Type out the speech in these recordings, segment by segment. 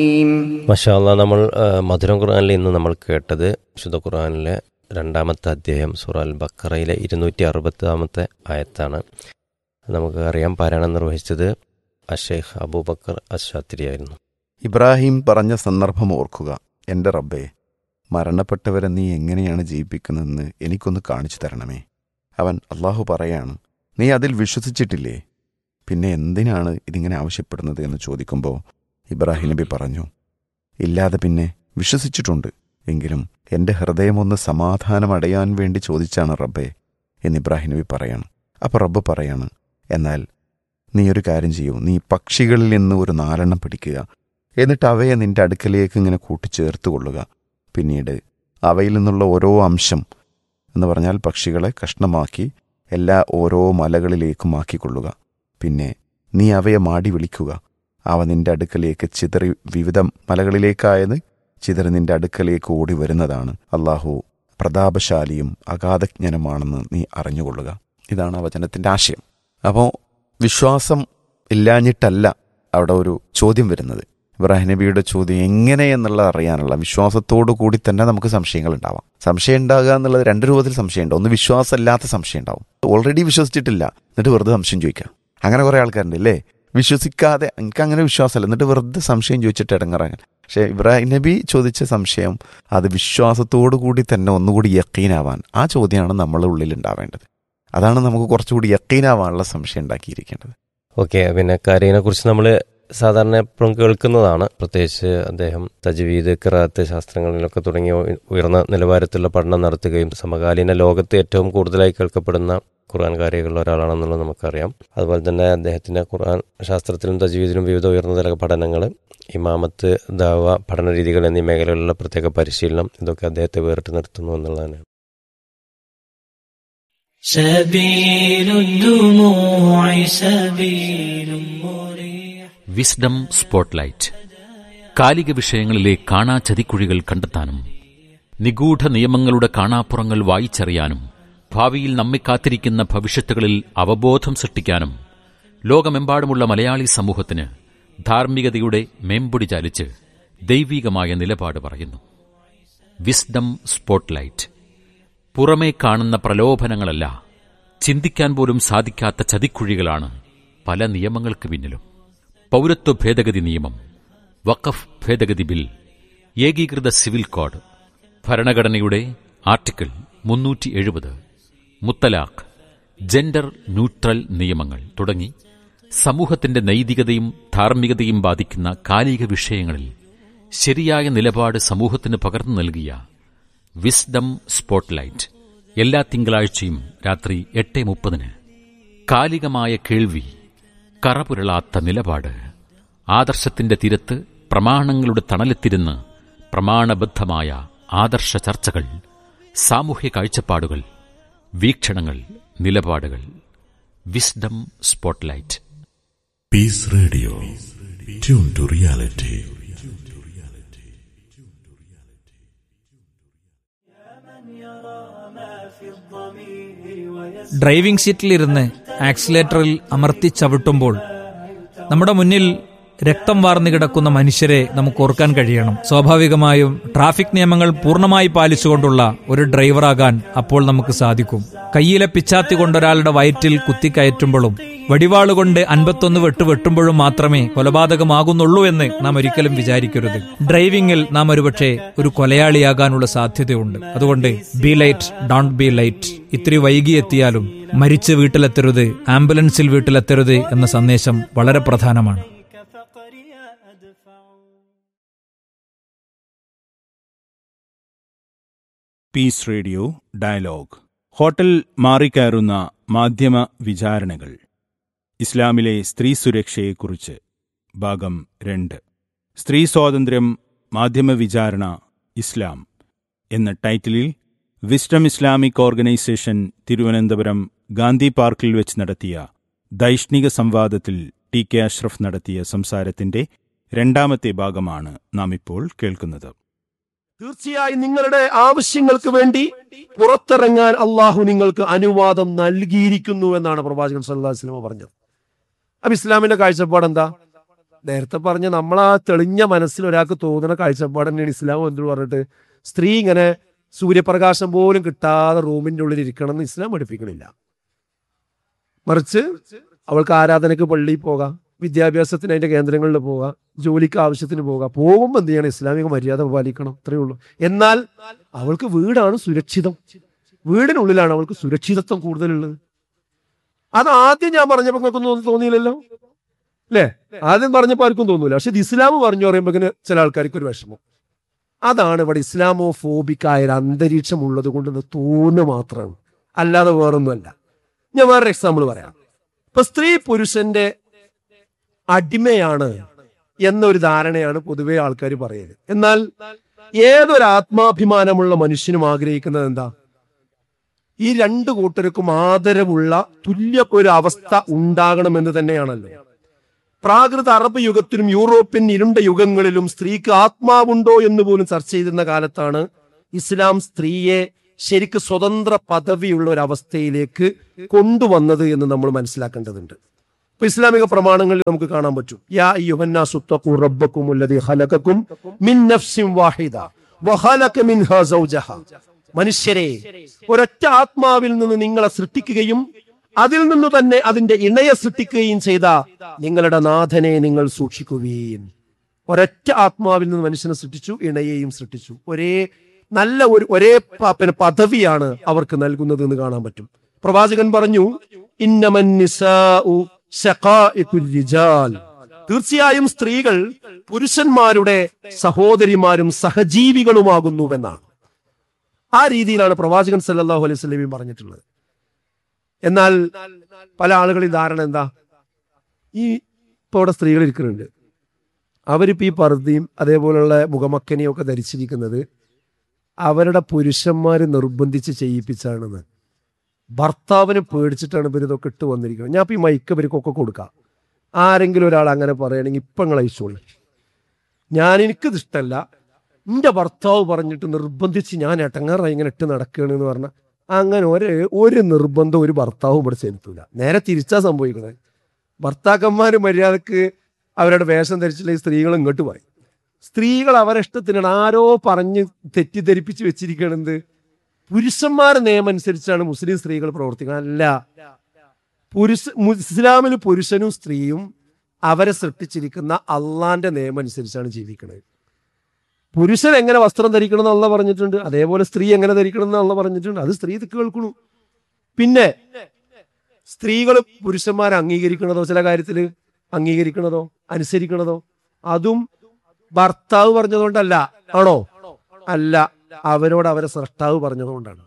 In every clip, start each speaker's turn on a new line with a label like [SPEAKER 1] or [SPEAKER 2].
[SPEAKER 1] മഷാല്ല നമ്മൾ ആ, മധുരം ഖുർആനിൽ ഇന്ന് നമ്മൾ കേട്ടത് വിശുദ്ധ ഖുർആനിലെ രണ്ടാമത്തെ അധ്യായം സൂറ അൽ ബക്കറയിലെ ഇരുന്നൂറ്റി അറുപത്താമത്തെ ആയത്താണ് നമുക്ക് അറിയാം പാരായണം നിർവഹിച്ചത് അഷേഖ് അബൂബക്കർ അഷാത്തിരി ആയിരുന്നു
[SPEAKER 2] ഇബ്രാഹിം പറഞ്ഞ സന്ദർഭം ഓർക്കുക എൻ്റെ റബ്ബേ മരണപ്പെട്ടവരെ നീ എങ്ങനെയാണ് ജീവിപ്പിക്കുന്നതെന്ന് എനിക്കൊന്ന് കാണിച്ചു തരണമേ അവൻ അള്ളാഹു പറയാണ് നീ അതിൽ വിശ്വസിച്ചിട്ടില്ലേ പിന്നെ എന്തിനാണ് ഇതിങ്ങനെ ആവശ്യപ്പെടുന്നത് എന്ന് ചോദിക്കുമ്പോൾ ഇബ്രാഹിം നബി പറഞ്ഞു ഇല്ലാതെ പിന്നെ വിശ്വസിച്ചിട്ടുണ്ട് എങ്കിലും എൻ്റെ ഹൃദയമൊന്ന് സമാധാനമടയാൻ വേണ്ടി ചോദിച്ചാണ് റബ്ബേ എന്ന് ഇബ്രാഹിം നബി പറയാണ് അപ്പോൾ റബ്ബ് പറയാണ് എന്നാൽ നീ ഒരു കാര്യം ചെയ്യൂ നീ പക്ഷികളിൽ നിന്ന് ഒരു നാലെണ്ണം പിടിക്കുക എന്നിട്ട് അവയെ നിന്റെ അടുക്കലേക്ക് ഇങ്ങനെ കൂട്ടിച്ചേർത്ത് കൊള്ളുക പിന്നീട് അവയിൽ നിന്നുള്ള ഓരോ അംശം എന്ന് പറഞ്ഞാൽ പക്ഷികളെ കഷ്ണമാക്കി എല്ലാ ഓരോ മലകളിലേക്കും ആക്കിക്കൊള്ളുക പിന്നെ നീ അവയെ മാടി വിളിക്കുക അവ നിന്റെ അടുക്കലേക്ക് ചിതറി വിവിധ മലകളിലേക്കായത് ചിതറി നിന്റെ അടുക്കലേക്ക് ഓടി വരുന്നതാണ് അള്ളാഹു പ്രതാപശാലിയും അഗാധജ്ഞനുമാണെന്ന് നീ അറിഞ്ഞുകൊള്ളുക ഇതാണ് ആ വചനത്തിൻ്റെ ആശയം അപ്പോൾ വിശ്വാസം ഇല്ലാഞ്ഞിട്ടല്ല അവിടെ ഒരു ചോദ്യം വരുന്നത് ഇബ്രാഹിം നബിയുടെ ചോദ്യം എങ്ങനെ എന്നുള്ളത് അറിയാനുള്ള വിശ്വാസത്തോടു കൂടി തന്നെ നമുക്ക് സംശയങ്ങൾ ഉണ്ടാവാം സംശയം ഉണ്ടാകുക എന്നുള്ളത് രണ്ട് രൂപത്തിൽ സംശയമുണ്ട് ഒന്ന് വിശ്വാസമില്ലാത്ത സംശയം ഉണ്ടാവും ഓൾറെഡി വിശ്വസിച്ചിട്ടില്ല എന്നിട്ട് വെറുതെ സംശയം ചോദിക്കാം അങ്ങനെ കുറേ ആൾക്കാരുണ്ട് അല്ലേ വിശ്വസിക്കാതെ എനിക്ക് അങ്ങനെ വിശ്വാസമല്ല എന്നിട്ട് വെറുതെ സംശയം ചോദിച്ചിട്ട് ഇടങ്ങറാൻ പക്ഷേ ഇബ്രാഹിം നബി ചോദിച്ച സംശയം അത് വിശ്വാസത്തോടു കൂടി തന്നെ ഒന്നുകൂടി യക്കീനാവാൻ ആ ചോദ്യമാണ് നമ്മളെ ഉള്ളിൽ ഉണ്ടാവേണ്ടത് അതാണ് നമുക്ക് കുറച്ചുകൂടി യക്കീനാവാനുള്ള സംശയം ഉണ്ടാക്കിയിരിക്കേണ്ടത്
[SPEAKER 1] ഓക്കെ പിന്നെ കാര്യനെ കുറിച്ച് നമ്മൾ സാധാരണ എപ്പോഴും കേൾക്കുന്നതാണ് പ്രത്യേകിച്ച് അദ്ദേഹം തജ്വീദ് കിറാത്ത് ശാസ്ത്രങ്ങളിലൊക്കെ തുടങ്ങിയ ഉയർന്ന നിലവാരത്തിലുള്ള പഠനം നടത്തുകയും സമകാലീന ലോകത്ത് ഏറ്റവും കൂടുതലായി കേൾക്കപ്പെടുന്ന ഖുർആൻ കാരികളിൽ ഒരാളാണെന്നുള്ളത് നമുക്കറിയാം അതുപോലെ തന്നെ അദ്ദേഹത്തിന്റെ ഖുർആൻ ശാസ്ത്രത്തിലും തജ്വീദിലും വിവിധ ഉയർന്ന തല പഠനങ്ങൾ ഇമാമത്ത് ദാവ പഠന രീതികൾ എന്നീ മേഖലകളിലുള്ള പ്രത്യേക പരിശീലനം ഇതൊക്കെ അദ്ദേഹത്തെ വേറിട്ട് നിർത്തുന്നു എന്നുള്ളതാണ്
[SPEAKER 3] سبيل الدموع سبيل مريح
[SPEAKER 4] വിസ്ഡം സ്പോട്ട്ലൈറ്റ് കാലിക വിഷയങ്ങളിലെ കാണാ ചതിക്കുഴികൾ കണ്ടെത്താനും നിഗൂഢ നിയമങ്ങളുടെ കാണാപ്പുറങ്ങൾ വായിച്ചറിയാനും ഭാവിയിൽ നമ്മെ കാത്തിരിക്കുന്ന ഭവിഷ്യത്തുകളിൽ അവബോധം സൃഷ്ടിക്കാനും ലോകമെമ്പാടുമുള്ള മലയാളി സമൂഹത്തിന് ധാർമ്മികതയുടെ മേമ്പൊടി ചാലിച്ച് ദൈവീകമായ നിലപാട് പറയുന്നു വിസ്ഡം സ്പോട്ട്ലൈറ്റ് പുറമേ കാണുന്ന പ്രലോഭനങ്ങളല്ല ചിന്തിക്കാൻ പോലും സാധിക്കാത്ത ചതിക്കുഴികളാണ് പല നിയമങ്ങൾക്ക് പിന്നിലും പൗരത്വ ഭേദഗതി നിയമം വഖഫ് ഭേദഗതി ബിൽ ഏകീകൃത സിവിൽ കോഡ് ഭരണഘടനയുടെ ആർട്ടിക്കിൾ മുന്നൂറ്റി എഴുപത് മുത്തലാഖ് ജെൻഡർ ന്യൂട്രൽ നിയമങ്ങൾ തുടങ്ങി സമൂഹത്തിന്റെ നൈതികതയും ധാർമ്മികതയും ബാധിക്കുന്ന കാലിക വിഷയങ്ങളിൽ ശരിയായ നിലപാട് സമൂഹത്തിന് പകർന്നു നൽകിയ വിസ്ഡം സ്പോട്ട്ലൈറ്റ് എല്ലാ തിങ്കളാഴ്ചയും രാത്രി എട്ട് മുപ്പതിന് കാലികമായ കേൾവി കറപുരളാത്ത നിലപാട് ആദർശത്തിന്റെ തീരത്ത് പ്രമാണങ്ങളുടെ തണലെത്തിരുന്ന് പ്രമാണബദ്ധമായ ആദർശ ചർച്ചകൾ സാമൂഹ്യ കാഴ്ചപ്പാടുകൾ വീക്ഷണങ്ങൾ നിലപാടുകൾ wisdom spotlight
[SPEAKER 5] Peace Radio. Tune to reality.
[SPEAKER 6] Driving സീറ്റിലിരുന്ന് ആക്സിലേറ്ററിൽ അമർത്തി ചവിട്ടുമ്പോൾ നമ്മുടെ മുന്നിൽ രക്തം വാർന്നു കിടക്കുന്ന മനുഷ്യരെ നമുക്ക് ഓർക്കാൻ കഴിയണം സ്വാഭാവികമായും ട്രാഫിക് നിയമങ്ങൾ പൂർണ്ണമായി പാലിച്ചുകൊണ്ടുള്ള ഒരു ഡ്രൈവറാകാൻ അപ്പോൾ നമുക്ക് സാധിക്കും കയ്യിലെ പിച്ചാത്തി കൊണ്ടൊരാളുടെ വയറ്റിൽ കുത്തിക്കയറ്റുമ്പോഴും വടിവാളുകൊണ്ട് അൻപത്തൊന്ന് വെട്ട് വെട്ടുമ്പോഴും മാത്രമേ കൊലപാതകമാകുന്നുള്ളൂ എന്ന് നാം ഒരിക്കലും വിചാരിക്കരുത് ഡ്രൈവിംഗിൽ നാം ഒരുപക്ഷെ ഒരു കൊലയാളിയാകാനുള്ള സാധ്യതയുണ്ട് അതുകൊണ്ട് be light don't be light ഇത്തിരി വൈകിയെത്തിയാലും മരിച്ച് വീട്ടിലെത്തരുത് ആംബുലൻസിൽ വീട്ടിലെത്തരുത് എന്ന സന്ദേശം വളരെ പ്രധാനമാണ്
[SPEAKER 3] فقري أدفع
[SPEAKER 7] പീസ് റേഡിയോ ഡയലോഗ് ഹോട്ടൽ മാറിക്കയറുന്ന മാധ്യമ വിചാരണകൾ ഇസ്ലാമിലെ സ്ത്രീ സുരക്ഷയെക്കുറിച്ച് ഭാഗം രണ്ട് സ്ത്രീ സ്വാതന്ത്ര്യം മാധ്യമ വിചാരണ ഇസ്ലാം എന്ന ടൈറ്റിലിൽ wisdom Islamic organisation Thiruvananthapuram Gandhi പാർക്കിൽ വെച്ച് നടത്തിയ ദൈഷ്ണിക സംവാദത്തിൽ ടി കെ അഷ്റഫ് നടത്തിയ സംസാരത്തിന്റെ രണ്ടാമത്തെ ഭാഗമാണ് നാം ഇപ്പോൾ കേൾക്കുന്നത്
[SPEAKER 8] തീർച്ചയായും നിങ്ങളുടെ ആവശ്യങ്ങൾക്ക് വേണ്ടി പുറത്തിറങ്ങാൻ അള്ളാഹു നിങ്ങൾക്ക് അനുവാദം നൽകിയിരിക്കുന്നു എന്നാണ് പ്രവാചകൻ സല്ലല്ലാഹു അലൈഹി വസല്ലം പറഞ്ഞത് അപ്പൊ ഇസ്ലാമിന്റെ കാഴ്ചപ്പാട് എന്താ നേരത്തെ പറഞ്ഞ നമ്മൾ ആ തെളിഞ്ഞ മനസ്സിൽ ഒരാൾക്ക് തോന്നുന്ന കാഴ്ചപ്പാട് തന്നെയാണ് ഇസ്ലാം എന്ന് പറഞ്ഞിട്ട് സ്ത്രീ ഇങ്ങനെ സൂര്യപ്രകാശം പോലും കിട്ടാതെ റൂമിന്റെ ഉള്ളിൽ ഇരിക്കണം എന്ന് ഇസ്ലാം പഠിപ്പിക്കണില്ല മറിച്ച് അവൾക്ക് ആരാധനയ്ക്ക് പള്ളിയിൽ പോകാം വിദ്യാഭ്യാസത്തിന് അതിന്റെ കേന്ദ്രങ്ങളിൽ പോകാം ജോലിക്ക് ആവശ്യത്തിന് പോകാം പോകുമ്പോൾ എന്ത് ചെയ്യണം ഇസ്ലാമിക മര്യാദ പാലിക്കണം അത്രയേ ഉള്ളൂ എന്നാൽ അവൾക്ക് വീടാണ് സുരക്ഷിതം വീടിനുള്ളിലാണ് അവൾക്ക് സുരക്ഷിതത്വം കൂടുതലുള്ളത് അത് ആദ്യം ഞാൻ പറഞ്ഞപ്പോൾ നിങ്ങൾക്കൊന്നും തോന്നിയില്ലല്ലോ അല്ലേ ആദ്യം പറഞ്ഞപ്പോൾ ആർക്കും തോന്നൂല പക്ഷെ ഇത് ഇസ്ലാം പറഞ്ഞു പറയുമ്പോൾ ചില ആൾക്കാർക്ക് ഒരു വിഷമം അതാണ് ഇവിടെ ഇസ്ലാമോ ഫോബിക്കായ ഒരു അന്തരീക്ഷം ഉള്ളത് കൊണ്ട് തോന്നുക മാത്രമാണ് അല്ലാതെ വേറൊന്നുമല്ല ഞാൻ വേറൊരു എക്സാമ്പിൾ പറയാം ഇപ്പൊ സ്ത്രീ പുരുഷന്റെ അടിമയാണ് എന്നൊരു ധാരണയാണ് പൊതുവെ ആൾക്കാർ പറയുന്നത് എന്നാൽ ഏതൊരു ആത്മാഭിമാനമുള്ള മനുഷ്യനും ആഗ്രഹിക്കുന്നത് എന്താ ഈ രണ്ടു കൂട്ടർക്കും ആദരവുള്ള തുല്യ ഒരു അവസ്ഥ ഉണ്ടാകണമെന്ന് തന്നെയാണല്ലോ പ്രാകൃത അറബ് യുഗത്തിലും യൂറോപ്യൻ ഇരുണ്ട യുഗങ്ങളിലും സ്ത്രീക്ക് ആത്മാവുണ്ടോ എന്ന് പോലും ചർച്ച ചെയ്തിരുന്ന കാലത്താണ് ഇസ്ലാം സ്ത്രീയെ ശരിക്ക് സ്വതന്ത്ര പദവിയുള്ള ഒരു അവസ്ഥയിലേക്ക് കൊണ്ടുവന്നത് എന്ന് നമ്മൾ മനസ്സിലാക്കേണ്ടതുണ്ട് ഇപ്പൊ ഇസ്ലാമിക പ്രമാണങ്ങളിൽ നമുക്ക് കാണാൻ പറ്റും യാ അയ്യുഹന്നാസു തഖൂ റബ്ബക്കും അല്ലദീ ഖലഖക്കും മിൻ നഫ്സിൻ വാഹിദ വഖലഖ മിൻഹാ സൗജഹ മനുഷ്യരെ ഒരൊറ്റ ആത്മാവിൽ നിന്ന് നിങ്ങളെ സൃഷ്ടിക്കുകയും അതിൽ നിന്ന് തന്നെ അതിന്റെ ഇണയെ സൃഷ്ടിക്കുകയും ചെയ്ത നിങ്ങളുടെ നാഥനെ നിങ്ങൾ സൂക്ഷിക്കുകയും ഒരൊറ്റ ആത്മാവിൽ നിന്ന് മനുഷ്യനെ സൃഷ്ടിച്ചു ഇണയെയും സൃഷ്ടിച്ചു ഒരേ നല്ല ഒരു ഒരേ പ- പിന്നെ പദവിയാണ് അവർക്ക് നൽകുന്നത് എന്ന് കാണാൻ പറ്റും പ്രവാചകൻ പറഞ്ഞു ഇന്നമൻ നിസാഉ ശഖാഇഖുൽ റിജാൽ തീർച്ചയായും സ്ത്രീകൾ പുരുഷന്മാരുടെ സഹോദരിമാരും സഹജീവികളുമാകുന്നുവെന്നാണ് ആ രീതിയിലാണ് പ്രവാചകൻ സല്ലല്ലാഹു അലൈഹി വസല്ലമയും പറഞ്ഞിട്ടുള്ളത് എന്നാൽ പല ആളുകളിൽ ധാരണ എന്താ ഈ ഇപ്പൊ ഇവിടെ സ്ത്രീകൾ ഇരിക്കുന്നുണ്ട് അവരിപ്പോ ഈ പർദ്ദയും അതേപോലുള്ള മുഖമക്കനെയും ഒക്കെ ധരിച്ചിരിക്കുന്നത് അവരുടെ പുരുഷന്മാർ നിർബന്ധിച്ച് ചെയ്യിപ്പിച്ചാണെന്ന് ഭർത്താവിനെ പേടിച്ചിട്ടാണ് ഇവർ ഇതൊക്കെ ഇട്ട് വന്നിരിക്കുന്നത് ഞാൻ ഇപ്പൊ ഈ മൈക്ക് ഇവർക്കൊക്കെ കൊടുക്കാം ആരെങ്കിലും ഒരാൾ അങ്ങനെ പറയുകയാണെങ്കിൽ ഇപ്പം നിങ്ങൾ അയച്ചോളി ഞാൻ എനിക്കിത് ഇഷ്ടമല്ല എൻ്റെ ഭർത്താവ് പറഞ്ഞിട്ട് നിർബന്ധിച്ച് ഞാൻ എട്ടങ്ങാറായി ഇങ്ങനെ ഇട്ട് നടക്കുകയാണ് എന്ന് പറഞ്ഞാൽ അങ്ങനെ ഒരു ഒരു നിർബന്ധം ഒരു ഭർത്താവും ഇവിടെ ചെലുത്തൂല നേരെ തിരിച്ചാ സംഭവിക്കുന്നത് ഭർത്താക്കന്മാർ മര്യാദക്ക് അവരുടെ വേഷം ധരിച്ചില്ല ഈ സ്ത്രീകൾ ഇങ്ങോട്ട് പോയി സ്ത്രീകൾ അവരെ ഇഷ്ടത്തിനാണ് ആരോ പറഞ്ഞ് തെറ്റിദ്ധരിപ്പിച്ച് വെച്ചിരിക്കണത് പുരുഷന്മാരുടെ നിയമം അനുസരിച്ചാണ് മുസ്ലിം സ്ത്രീകൾ പ്രവർത്തിക്കുന്നത് അല്ല പുരുഷ മു- ഇസ്ലാമിൽ പുരുഷനും സ്ത്രീയും അവരെ സൃഷ്ടിച്ചിരിക്കുന്ന അള്ളാന്റെ നിയമം അനുസരിച്ചാണ് ജീവിക്കുന്നത് പുരുഷൻ എങ്ങനെ വസ്ത്രം ധരിക്കണം എന്നുള്ള പറഞ്ഞിട്ടുണ്ട് അതേപോലെ സ്ത്രീ എങ്ങനെ ധരിക്കണം എന്നുള്ള പറഞ്ഞിട്ടുണ്ട് അത് സ്ത്രീ ഇത് കേൾക്കണു പിന്നെ സ്ത്രീകൾ പുരുഷന്മാരെ അംഗീകരിക്കണതോ ചില കാര്യത്തിൽ അംഗീകരിക്കണതോ അനുസരിക്കണതോ അതും ഭർത്താവ് പറഞ്ഞതുകൊണ്ടല്ല ആണോ അല്ല അവരോട് അവരെ സ്രഷ്ടാവ് പറഞ്ഞതുകൊണ്ടാണ്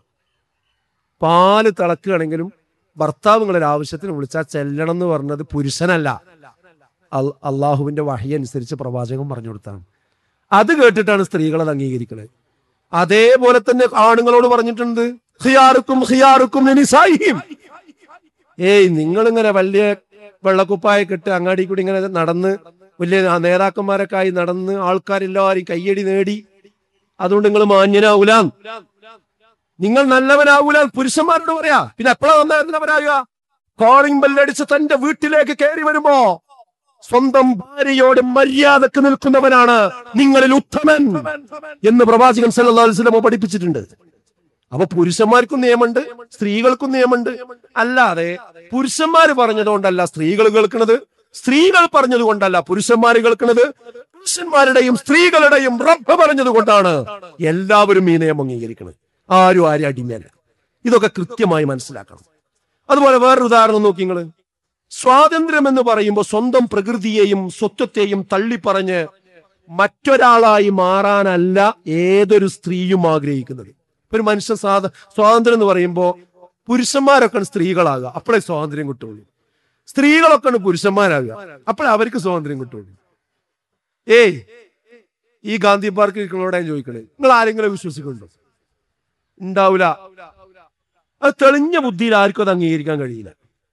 [SPEAKER 8] പാല് തിളക്കുകയാണെങ്കിലും ഭർത്താവ് നിങ്ങളൊരു ആവശ്യത്തിന് വിളിച്ചാൽ ചെല്ലണം എന്ന് പറഞ്ഞത് പുരുഷനല്ല അൽ- അള്ളാഹുവിന്റെ വഹി അനുസരിച്ച് പ്രവാചകൻ പറഞ്ഞു കൊടുത്താണ് അത് കേട്ടിട്ടാണ് സ്ത്രീകൾ അത് അംഗീകരിക്കുന്നത് അതേപോലെ തന്നെ ആണുങ്ങളോട് പറഞ്ഞിട്ടുണ്ട് ഹിയാറുക്കും ഹിയാറുക്കും നിസായിയും ഏയ് നിങ്ങളിങ്ങനെ വലിയ വെള്ളക്കുപ്പായ കെട്ട് അങ്ങാടി കൂടി ഇങ്ങനെ നടന്ന് വലിയ ആ നേതാക്കന്മാരൊക്കെ ആയി നടന്ന് ആൾക്കാരെല്ലാവരും കയ്യടി നേടി അതുകൊണ്ട് നിങ്ങൾ മാന്യനാവൂല നിങ്ങൾ നല്ലവനാവൂല പുരുഷന്മാരോട് പറയാ പിന്നെ എപ്പോഴാ നല്ലവനാകുക കോളിംഗ് ബെല്ലടിച്ച് തന്റെ വീട്ടിലേക്ക് കയറി വരുമ്പോ സ്വന്തം ഭാര്യയോട് മര്യാദക്ക് നിൽക്കുന്നവനാണ് നിങ്ങളിൽ ഉത്തമൻ എന്ന് പ്രവാചകൻ സല്ലല്ലാഹു അലൈഹി വസല്ലം പഠിപ്പിച്ചിട്ടുണ്ട് അപ്പൊ പുരുഷന്മാർക്കും നിയമമുണ്ട് സ്ത്രീകൾക്കും നിയമമുണ്ട് അല്ലാതെ പുരുഷന്മാർ പറഞ്ഞതുകൊണ്ടല്ല സ്ത്രീകൾ കേൾക്കുന്നത് സ്ത്രീകൾ പറഞ്ഞത് കൊണ്ടല്ല പുരുഷന്മാർ കേൾക്കുന്നത് പുരുഷന്മാരുടെയും സ്ത്രീകളുടെയും റബ്ബ് പറഞ്ഞത് കൊണ്ടാണ് എല്ലാവരും ഈ നിയമം അംഗീകരിക്കുന്നത് ആരും ആരും അടിമയല്ല ഇതൊക്കെ കൃത്യമായി മനസ്സിലാക്കണം അതുപോലെ വേറൊരു ഉദാഹരണം നോക്കി നിങ്ങള് സ്വാതന്ത്ര്യം എന്ന് പറയുമ്പോൾ സ്വന്തം പ്രകൃതിയെയും സ്വത്വത്തെയും തള്ളിപ്പറഞ്ഞ് മറ്റൊരാളായി മാറാനല്ല ഏതൊരു സ്ത്രീയും ആഗ്രഹിക്കുന്നത് ഇപ്പൊ ഒരു മനുഷ്യൻ സ്വാത സ്വാതന്ത്ര്യം എന്ന് പറയുമ്പോൾ പുരുഷന്മാരൊക്കെ സ്ത്രീകളാകുക അപ്പോഴേ സ്വാതന്ത്ര്യം കിട്ടുള്ളൂ സ്ത്രീകളൊക്കെ പുരുഷന്മാരാകുക അപ്പോഴേ അവർക്ക് സ്വാതന്ത്ര്യം കിട്ടുള്ളൂ ഏയ് ഈ ഗാന്ധി പാർക്ക് ഇരിക്കുന്നതോടെ ഞാൻ ചോദിക്കണേ നിങ്ങൾ ആരെങ്കിലും വിശ്വസിക്കുന്നുണ്ടോ ഉണ്ടാവില്ല അത് തെളിഞ്ഞ ബുദ്ധിയിൽ ആർക്കും അത് അംഗീകരിക്കാൻ കഴിയില്ല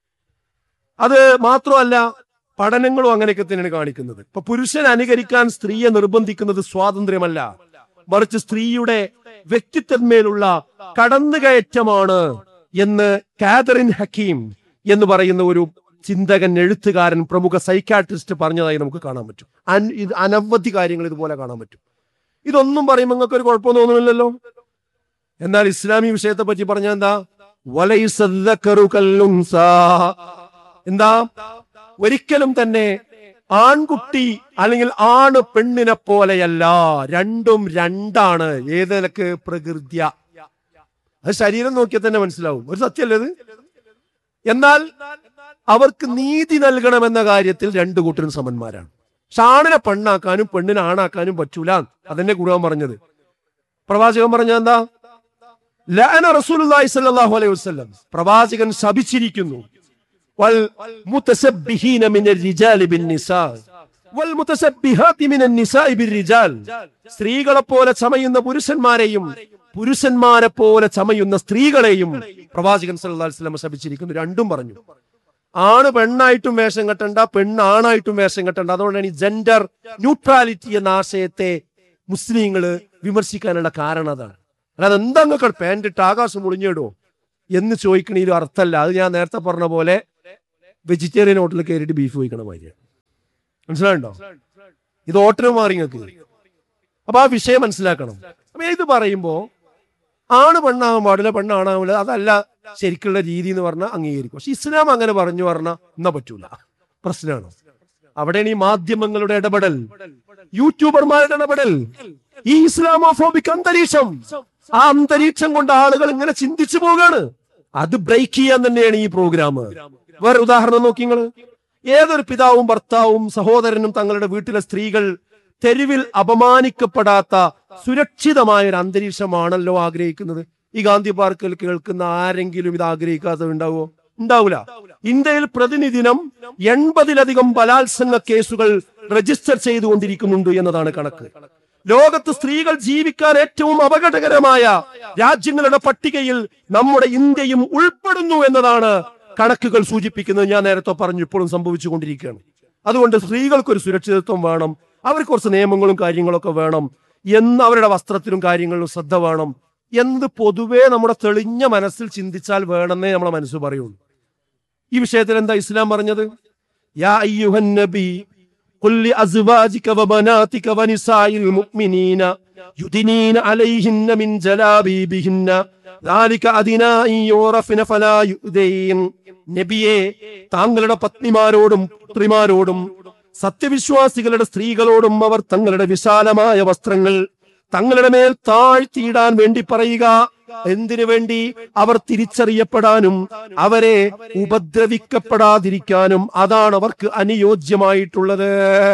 [SPEAKER 8] അത് മാത്രമല്ല പഠനങ്ങളും അങ്ങനെയൊക്കെ തന്നെയാണ് കാണിക്കുന്നത് ഇപ്പൊ പുരുഷൻ അനുകരിക്കാൻ സ്ത്രീയെ നിർബന്ധിക്കുന്നത് സ്വാതന്ത്ര്യമല്ല മറിച്ച് സ്ത്രീയുടെ വ്യക്തിത്വന്മേലുള്ള കടന്നുകയറ്റമാണ് എന്ന് കാതറിൻ ഹക്കീം എന്ന് പറയുന്ന ഒരു ചിന്തകൻ എഴുത്തുകാരൻ പ്രമുഖ സൈക്കാട്രിസ്റ്റ് പറഞ്ഞതായി നമുക്ക് കാണാൻ പറ്റും അൻ- ഇത് അനവധി കാര്യങ്ങൾ ഇതുപോലെ കാണാൻ പറ്റും ഇതൊന്നും പറയുമ്പോൾ നിങ്ങൾക്ക് ഒരു കുഴപ്പം തോന്നുന്നില്ലല്ലോ എന്നാൽ ഇസ്ലാമി വിഷയത്തെ പറ്റി പറഞ്ഞാൽ എന്താ വലൈസ الذكر كالأنثى. എന്താ ഒരിക്കലും തന്നെ ആൺകുട്ടി അല്ലെങ്കിൽ ആണ് പെണ്ണിനെ പോലെയല്ല രണ്ടും രണ്ടാണ് ഏത് നിലക്ക് പ്രകൃത്യ അത് ശരീരം നോക്കിയാൽ തന്നെ മനസ്സിലാവും ഒരു സത്യമല്ലേ ഇത് എന്നാൽ അവർക്ക് നീതി നൽകണമെന്ന കാര്യത്തിൽ രണ്ടു കൂട്ടരും സമന്മാരാണ് പക്ഷെ ആണിനെ പെണ്ണാക്കാനും പെണ്ണിനെ ആണാക്കാനും പറ്റൂല അതെന്നെ ഖുർആൻ പറഞ്ഞത് പ്രവാചകൻ പറഞ്ഞ എന്താ ലഅന റസൂലുള്ളാഹി സ്വല്ലല്ലാഹു അലൈഹി വസല്ലം പ്രവാചകൻ ശപിച്ചിരിക്കുന്നു വൽ മുതസബ്ബിഹീന മിനർ റിജാലി ബിൻ നിസാ വൽ മുതസബ്ബിഹാത്തി മിനൻ നിസാഇ ബിർ റിജാൽ സ്ത്രീകളെ പോലെ ചമയുന്ന പുരുഷന്മാരെയും പുരുഷന്മാരെ പോലെ ചമയുന്ന സ്ത്രീകളെയും പ്രവാചകൻ സല്ലല്ലാഹു അലൈഹി വസല്ലം ശപിച്ചിരിക്കുന്നു രണ്ടും പറഞ്ഞു ആണ് പെണ്ണായിട്ടും വേഷം കെട്ടണ്ട പെണ്ണ് ആണായിട്ടും വേഷം കെട്ടണ്ട അതുകൊണ്ടാണ് ഈ ജെൻഡർ ന്യൂട്രാലിറ്റി എന്ന ആശയത്തെ മുസ്ലിങ്ങൾ വിമർശിക്കാനുള്ള കാരണം അതാണ് അല്ലാതെ എന്താ നിങ്ങൾക്ക് പാൻറ് ഇട്ട് ആകാശം ഒളിഞ്ഞിടോ എന്ന് ചോദിക്കണതിലും അർത്ഥമല്ല അത് ഞാൻ നേരത്തെ പറഞ്ഞ പോലെ വെജിറ്റേറിയൻ ഹോട്ടലിൽ കയറിയിട്ട് ബീഫ് കഴിക്കണ മാതിരിയാണ് മനസ്സിലായിട്ടുണ്ടോ ഇത് ഹോട്ടൽ മാറി നിങ്ങൾക്ക് അപ്പൊ ആ വിഷയം മനസ്സിലാക്കണം അപ്പൊ ഇത് പറയുമ്പോ ആണ് പെണ്ണാവാൻ പാടില്ല പെണ്ണാണാൻ പാടില്ല അതല്ല ശരിക്കുള്ള രീതി എന്ന് പറഞ്ഞാൽ അംഗീകരിക്കും പക്ഷെ ഇസ്ലാം അങ്ങനെ പറഞ്ഞു പറഞ്ഞാൽ എന്നാ പറ്റൂല പ്രശ്നമാണ് അവിടെയാണ് ഈ മാധ്യമങ്ങളുടെ ഇടപെടൽ യൂട്യൂബർമാരുടെ ഇടപെടൽ ഈ ഇസ്ലാമോഫോബിക് അന്തരീക്ഷം ആ അന്തരീക്ഷം കൊണ്ട് ആളുകൾ ഇങ്ങനെ ചിന്തിച്ചു പോകാണ് അത് ബ്രേക്ക് ചെയ്യാൻ തന്നെയാണ് ഈ പ്രോഗ്രാം വേറെ ഉദാഹരണം നോക്കി നിങ്ങള് ഏതൊരു പിതാവും ഭർത്താവും സഹോദരനും തങ്ങളുടെ വീട്ടിലെ സ്ത്രീകൾ തെരുവിൽ അപമാനിക്കപ്പെടാത്ത സുരക്ഷിതമായ ഒരു അന്തരീക്ഷമാണല്ലോ ആഗ്രഹിക്കുന്നത് ഈ ഗാന്ധി പാർക്കിൽ കേൾക്കുന്ന ആരെങ്കിലും ഇത് ആഗ്രഹിക്കാത്തതുണ്ടാവോ ഉണ്ടാവില്ല ഇന്ത്യയിൽ പ്രതിനിധിനം എൺപതിലധികം ബലാത്സംഗ കേസുകൾ രജിസ്റ്റർ ചെയ്തുകൊണ്ടിരിക്കുന്നുണ്ട് എന്നതാണ് കണക്ക് ലോകത്ത് സ്ത്രീകൾ ജീവിക്കാൻ ഏറ്റവും അപകടകരമായ രാജ്യങ്ങളുടെ പട്ടികയിൽ നമ്മുടെ ഇന്ത്യയും ഉൾപ്പെടുന്നു എന്നതാണ് കണക്കുകൾ സൂചിപ്പിക്കുന്നത് ഞാൻ നേരത്തെ പറഞ്ഞു ഇപ്പോഴും സംഭവിച്ചുകൊണ്ടിരിക്കുകയാണ് അതുകൊണ്ട് സ്ത്രീകൾക്കൊരു സുരക്ഷിതത്വം വേണം അവർക്ക് കുറച്ച് നിയമങ്ങളും കാര്യങ്ങളൊക്കെ വേണം എന്ന് അവരുടെ വസ്ത്രത്തിലും കാര്യങ്ങളിലും ശ്രദ്ധ വേണം എന്ന് പൊതുവേ നമ്മുടെ തെളിഞ്ഞ മനസ്സിൽ ചിന്തിച്ചാൽ വേണമെന്നേ നമ്മളെ മനസ്സ് പറയുള്ളൂ ഈ വിഷയത്തിൽ എന്താ ഇസ്ലാം പറഞ്ഞത് യാ അയ്യുഹൻ നബി قل لأزواجك وبناتك ونساء المؤمنين يدنين عليهن من جلابيبهن ذلك أدنى أن يعرفن فلا يؤذين നബിയെ താങ്കളുടെ പത്നിമാരോടും പുത്രിമാരോടും സത്യവിശ്വാസികളുടെ സ്ത്രീകളോടും അവർ തങ്ങളുടെ വിശാലമായ വസ്ത്രങ്ങൾ തങ്ങളുടെ മേൽ താഴ്ത്തിയിടാൻ വേണ്ടി പറയുക എന്തിനു വേണ്ടി അവർ തിരിച്ചറിയപ്പെടാനും അവരെ ഉപദ്രവിക്കപ്പെടാതിരിക്കാനും അതാണ് അവർക്ക് അനുയോജ്യമായിട്ടുള്ളത്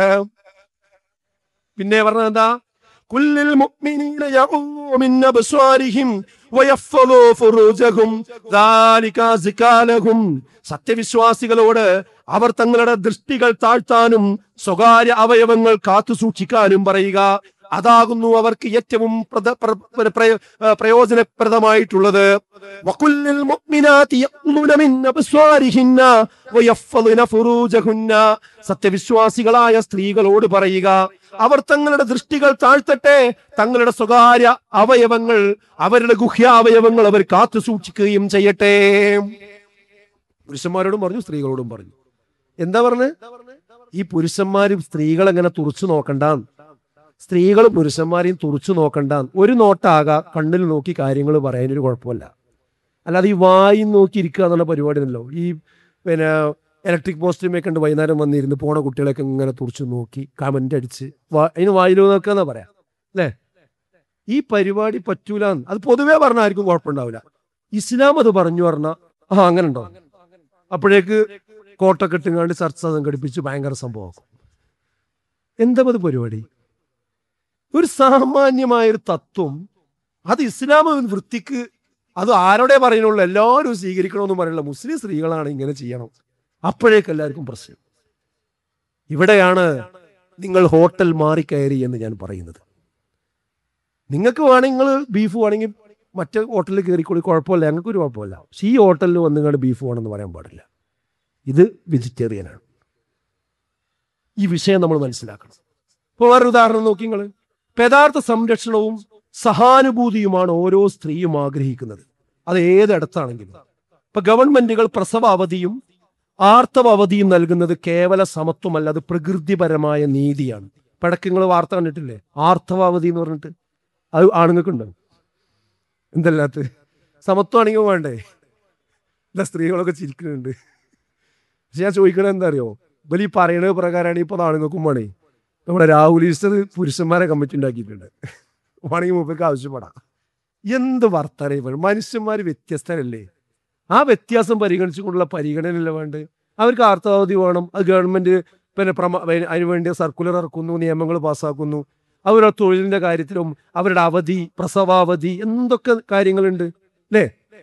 [SPEAKER 8] പിന്നെ പറഞ്ഞത് എന്താ കുല്ലിൽ മുഅ്മിനീന യഗൂദൂ മിൻ അബ്സ്വാരിഹിം വയഫ്ളൂ ഫുറൂജഹും ദാലിക അസ്കാ ലഹും സത്യവിശ്വാസികളോട് അവർ തങ്ങളുടെ ദൃഷ്ടികൾ താഴ്ത്താനും സ്വകാര്യ അവയവങ്ങൾ കാത്തു സൂക്ഷിക്കാനും പറയുക അതാകുന്നു അവർക്ക് ഏറ്റവും പ്രദ- പ്ര- പ്ര- പ്രയ- ഏ, പ്രയോജനപ്രദമായിട്ടുള്ളത് വകുല്ലിൽ മുഅ്മിനാതി യഗ്ളുന മിൻ അബ്സ്വാരിഹിന്ന വയഫ്ളന ഫുറൂജഹുന്ന സത്യവിശ്വാസികളായ സ്ത്രീകളോട് പറയുക അവർ തങ്ങളുടെ ദൃഷ്ടികൾ താഴ്ത്തട്ടെ തങ്ങളുടെ സ്വകാര്യ അവയവങ്ങൾ അവരുടെ ഗുഹ്യാവയവങ്ങൾ അവർ കാത്തു സൂക്ഷിക്കുകയും ചെയ്യട്ടെ പുരുഷന്മാരോടും പറഞ്ഞു സ്ത്രീകളോടും പറഞ്ഞു എന്താ പറഞ്ഞ് ഈ പുരുഷന്മാരും സ്ത്രീകളെ എങ്ങനെ തുറച്ചു നോക്കണ്ട സ്ത്രീകൾ പുരുഷന്മാരെയും തുറച്ചു നോക്കണ്ട ഒരു നോട്ടാകാ കണ്ണിൽ നോക്കി കാര്യങ്ങൾ പറയാനൊരു കുഴപ്പമില്ല അല്ലാതെ ഈ വായി നോക്കി ഇരിക്കുക എന്നുള്ള പരിപാടി ഉണ്ടല്ലോ ഈ പിന്നെ ഇലക്ട്രിക് പോസ്റ്റുമേ കണ്ട് വൈകുന്നേരം വന്നിരുന്ന് പോണ കുട്ടികളൊക്കെ ഇങ്ങനെ തുറച്ചു നോക്കി കമന്റ് അടിച്ച് വാ- അതിന് വായിൽ നോക്കുക എന്നാ പറയാം അല്ലേ ഈ പരിപാടി പറ്റൂല അത് പൊതുവേ പറഞ്ഞ ആർക്കും കുഴപ്പമുണ്ടാവില്ല ഇസ്ലാം അത് പറഞ്ഞു പറഞ്ഞ ആ അങ്ങനെ ഉണ്ടോ അപ്പോഴേക്ക് കോട്ടൊക്കെ ഇട്ടുങ്ങാണ്ട് ചർച്ച സംഘടിപ്പിച്ച് ഭയങ്കര സംഭവമാക്കും എന്താ അത് പരിപാടി ഒരു സാമാന്യമായ ഒരു തത്വം അത് ഇസ്ലാം വൃത്തിക്ക് അത് ആരോടെ പറയുന്നുള്ളൂ എല്ലാവരും സ്വീകരിക്കണമെന്ന് പറയണില്ല മുസ്ലിം സ്ത്രീകളാണ് ഇങ്ങനെ ചെയ്യണം അപ്പോഴേക്ക് എല്ലാവർക്കും പ്രശ്നം ഇവിടെയാണ് നിങ്ങൾ ഹോട്ടൽ മാറിക്കയറി എന്ന് ഞാൻ പറയുന്നത് നിങ്ങൾക്ക് വേണമെങ്കിൽ നിങ്ങൾ ബീഫ് വേണമെങ്കിൽ മറ്റേ ഹോട്ടലിൽ കയറിക്കൂടി കുഴപ്പമില്ല ഞങ്ങൾക്ക് ഒരു കുഴപ്പമില്ല പക്ഷേ ഈ ഹോട്ടലിൽ വന്ന് നിങ്ങളുടെ ബീഫ് വേണമെന്ന് പറയാൻ പാടില്ല ഇത് വെജിറ്റേറിയനാണ് ഈ വിഷയം നമ്മൾ മനസ്സിലാക്കണം ഇപ്പോൾ വേറൊരു ഉദാഹരണം നോക്കി നിങ്ങൾ യഥാർത്ഥ സംരക്ഷണവും സഹാനുഭൂതിയുമാണ് ഓരോ സ്ത്രീയും ആഗ്രഹിക്കുന്നത് അത് ഏതിടത്താണെങ്കിലും ഇപ്പൊ ഗവൺമെന്റുകൾ പ്രസവ അവധിയും ആർത്തവ അവധിയും നൽകുന്നത് കേവല സമത്വമല്ല അത് പ്രകൃതിപരമായ നീതിയാണ് പടക്ക് നിങ്ങൾ വാർത്ത കണ്ടിട്ടില്ലേ ആർത്തവ അവധി എന്ന് പറഞ്ഞിട്ട് അത് ആണുങ്ങൾക്കുണ്ടോ എന്തല്ലാത്ത സമത്വമാണെങ്കിൽ വേണ്ടേ ഇല്ല സ്ത്രീകളൊക്കെ ചിരിക്കുന്നുണ്ട് പക്ഷെ ഞാൻ ചോദിക്കണത് എന്താ അറിയോ ഇവര് ഈ പറയണത് പ്രകാരമാണ് ഇപ്പോൾ ആണുങ്ങൾക്കും വേണേ നമ്മുടെ രാഹുൽ ഈസ്റ്റർ പുരുഷന്മാരെ കമ്മിറ്റി ഉണ്ടാക്കിയിട്ടുണ്ട് വേണമെങ്കിൽ മൂപ്പർക്ക് ആവശ്യപ്പെടാം എന്ത് വർത്തന ഇവർ മനുഷ്യന്മാർ വ്യത്യസ്തരല്ലേ ആ വ്യത്യാസം പരിഗണിച്ചുകൊണ്ടുള്ള പരിഗണനയല്ല വേണ്ടത് അവർക്ക് ആർത്തവാവധി വേണം അത് ഗവൺമെന്റ് പിന്നെ പ്രമ അതിനുവേണ്ടി സർക്കുലർ ഇറക്കുന്നു നിയമങ്ങൾ പാസ്സാക്കുന്നു അവരുടെ തൊഴിലിന്റെ കാര്യത്തിലും അവരുടെ അവധി പ്രസവാവധി എന്തൊക്കെ കാര്യങ്ങളുണ്ട് അല്ലേ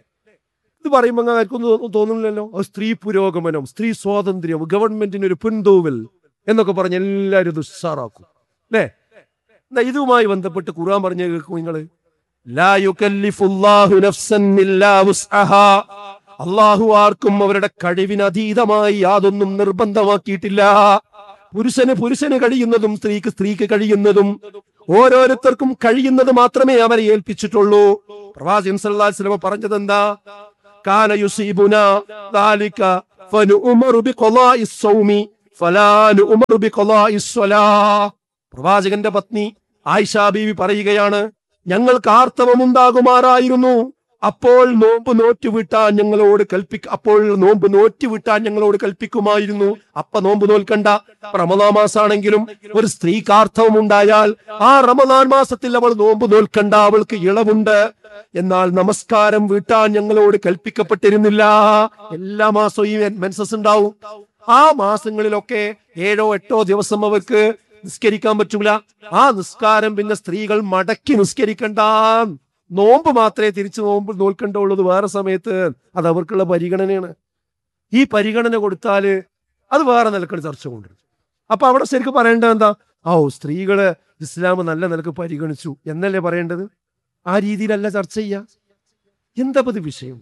[SPEAKER 8] ഇത് പറയുമ്പോൾ ആർക്കൊന്നും തോ- തോന്നുന്നില്ലല്ലോ അത് സ്ത്രീ പുരോഗമനം സ്ത്രീ സ്വാതന്ത്ര്യം ഗവൺമെന്റിന് ഒരു പിന്തൂവൽ എന്നൊക്കെ പറഞ്ഞ് എല്ലാവരും ഇത് ഉഷാറാക്കും അല്ലേ എന്നാ ഇതുമായി ബന്ധപ്പെട്ട് ഖുർആൻ പറഞ്ഞു കേൾക്കും നിങ്ങൾ ലാ യുകല്ലിഫുല്ലാഹു നഫ്സൻ ഇല്ലാ വുസ്അഹാ. അള്ളാഹു ആർക്കും അവരുടെ കഴിവിന് അതീതമായി യാതൊന്നും നിർബന്ധമാക്കിയിട്ടില്ല പുരുഷന് പുരുഷന് കഴിയുന്നതും സ്ത്രീക്ക് സ്ത്രീക്ക് കഴിയുന്നതും ഓരോരുത്തർക്കും കഴിയുന്നത് മാത്രമേ അവരെ ഏൽപ്പിച്ചിട്ടുള്ളൂ പ്രവാചകൻ സല്ലല്ലാഹു അലൈഹി വസല്ലം പറഞ്ഞത് എന്താ കാന യുസീബുന ദാലിക ഫനുഉമറു ബിഖളാഇസ് സൗമി ഫലാ നുഉമറു ബിഖളാഇസ് സ്വലാ പ്രവാചകന്റെ പത്നി ആയിഷ ബീവി പറയുകയാണ് ഞങ്ങൾക്ക് ആർത്തവമുണ്ടാകുമാറായിരുന്നു അപ്പോൾ നോമ്പ് നോറ്റുവിട്ടാൻ ഞങ്ങളോട് കൽപ്പിക്ക അപ്പോൾ നോമ്പ് നോറ്റുവിട്ടാൻ ഞങ്ങളോട് കൽപ്പിക്കുമായിരുന്നു അപ്പ നോമ്പ് നോൽക്കണ്ട റമദാൻ മാസാണെങ്കിലും ഒരു സ്ത്രീക്ക് ആർത്തവം ഉണ്ടായാൽ ആ റമദാൻ മാസത്തിൽ അവൾ നോമ്പ് നോൽക്കണ്ട അവൾക്ക് ഇളവുണ്ട് എന്നാൽ നമസ്കാരം വീട്ടാൻ ഞങ്ങളോട് കൽപ്പിക്കപ്പെട്ടിരുന്നില്ല എല്ലാ മാസവും ഈ മെൻസസ് ഉണ്ടാവും ആ മാസങ്ങളിലൊക്കെ ഏഴോ എട്ടോ ദിവസം അവർക്ക് നിസ്കരിക്കാൻ പറ്റൂല ആ നിസ്കാരം പിന്നെ സ്ത്രീകൾ മടക്കി നിസ്കരിക്കണ്ട നോമ്പ് മാത്രമേ തിരിച്ചു നോമ്പ് നോൽക്കേണ്ടുള്ളത് വേറെ സമയത്ത് അത് അവർക്കുള്ള പരിഗണനയാണ് ഈ പരിഗണന കൊടുത്താല് അത് വേറെ നിലക്കുള്ള ചർച്ച കൊണ്ടുവരും അപ്പൊ അവിടെ ശരിക്കും പറയേണ്ടത് എന്താ ഓ സ്ത്രീകള് ഇസ്ലാം നല്ല നിലക്ക് പരിഗണിച്ചു എന്നല്ലേ പറയേണ്ടത് ആ രീതിയിലല്ല ചർച്ച ചെയ്യാ എന്താ ഇത് വിഷയം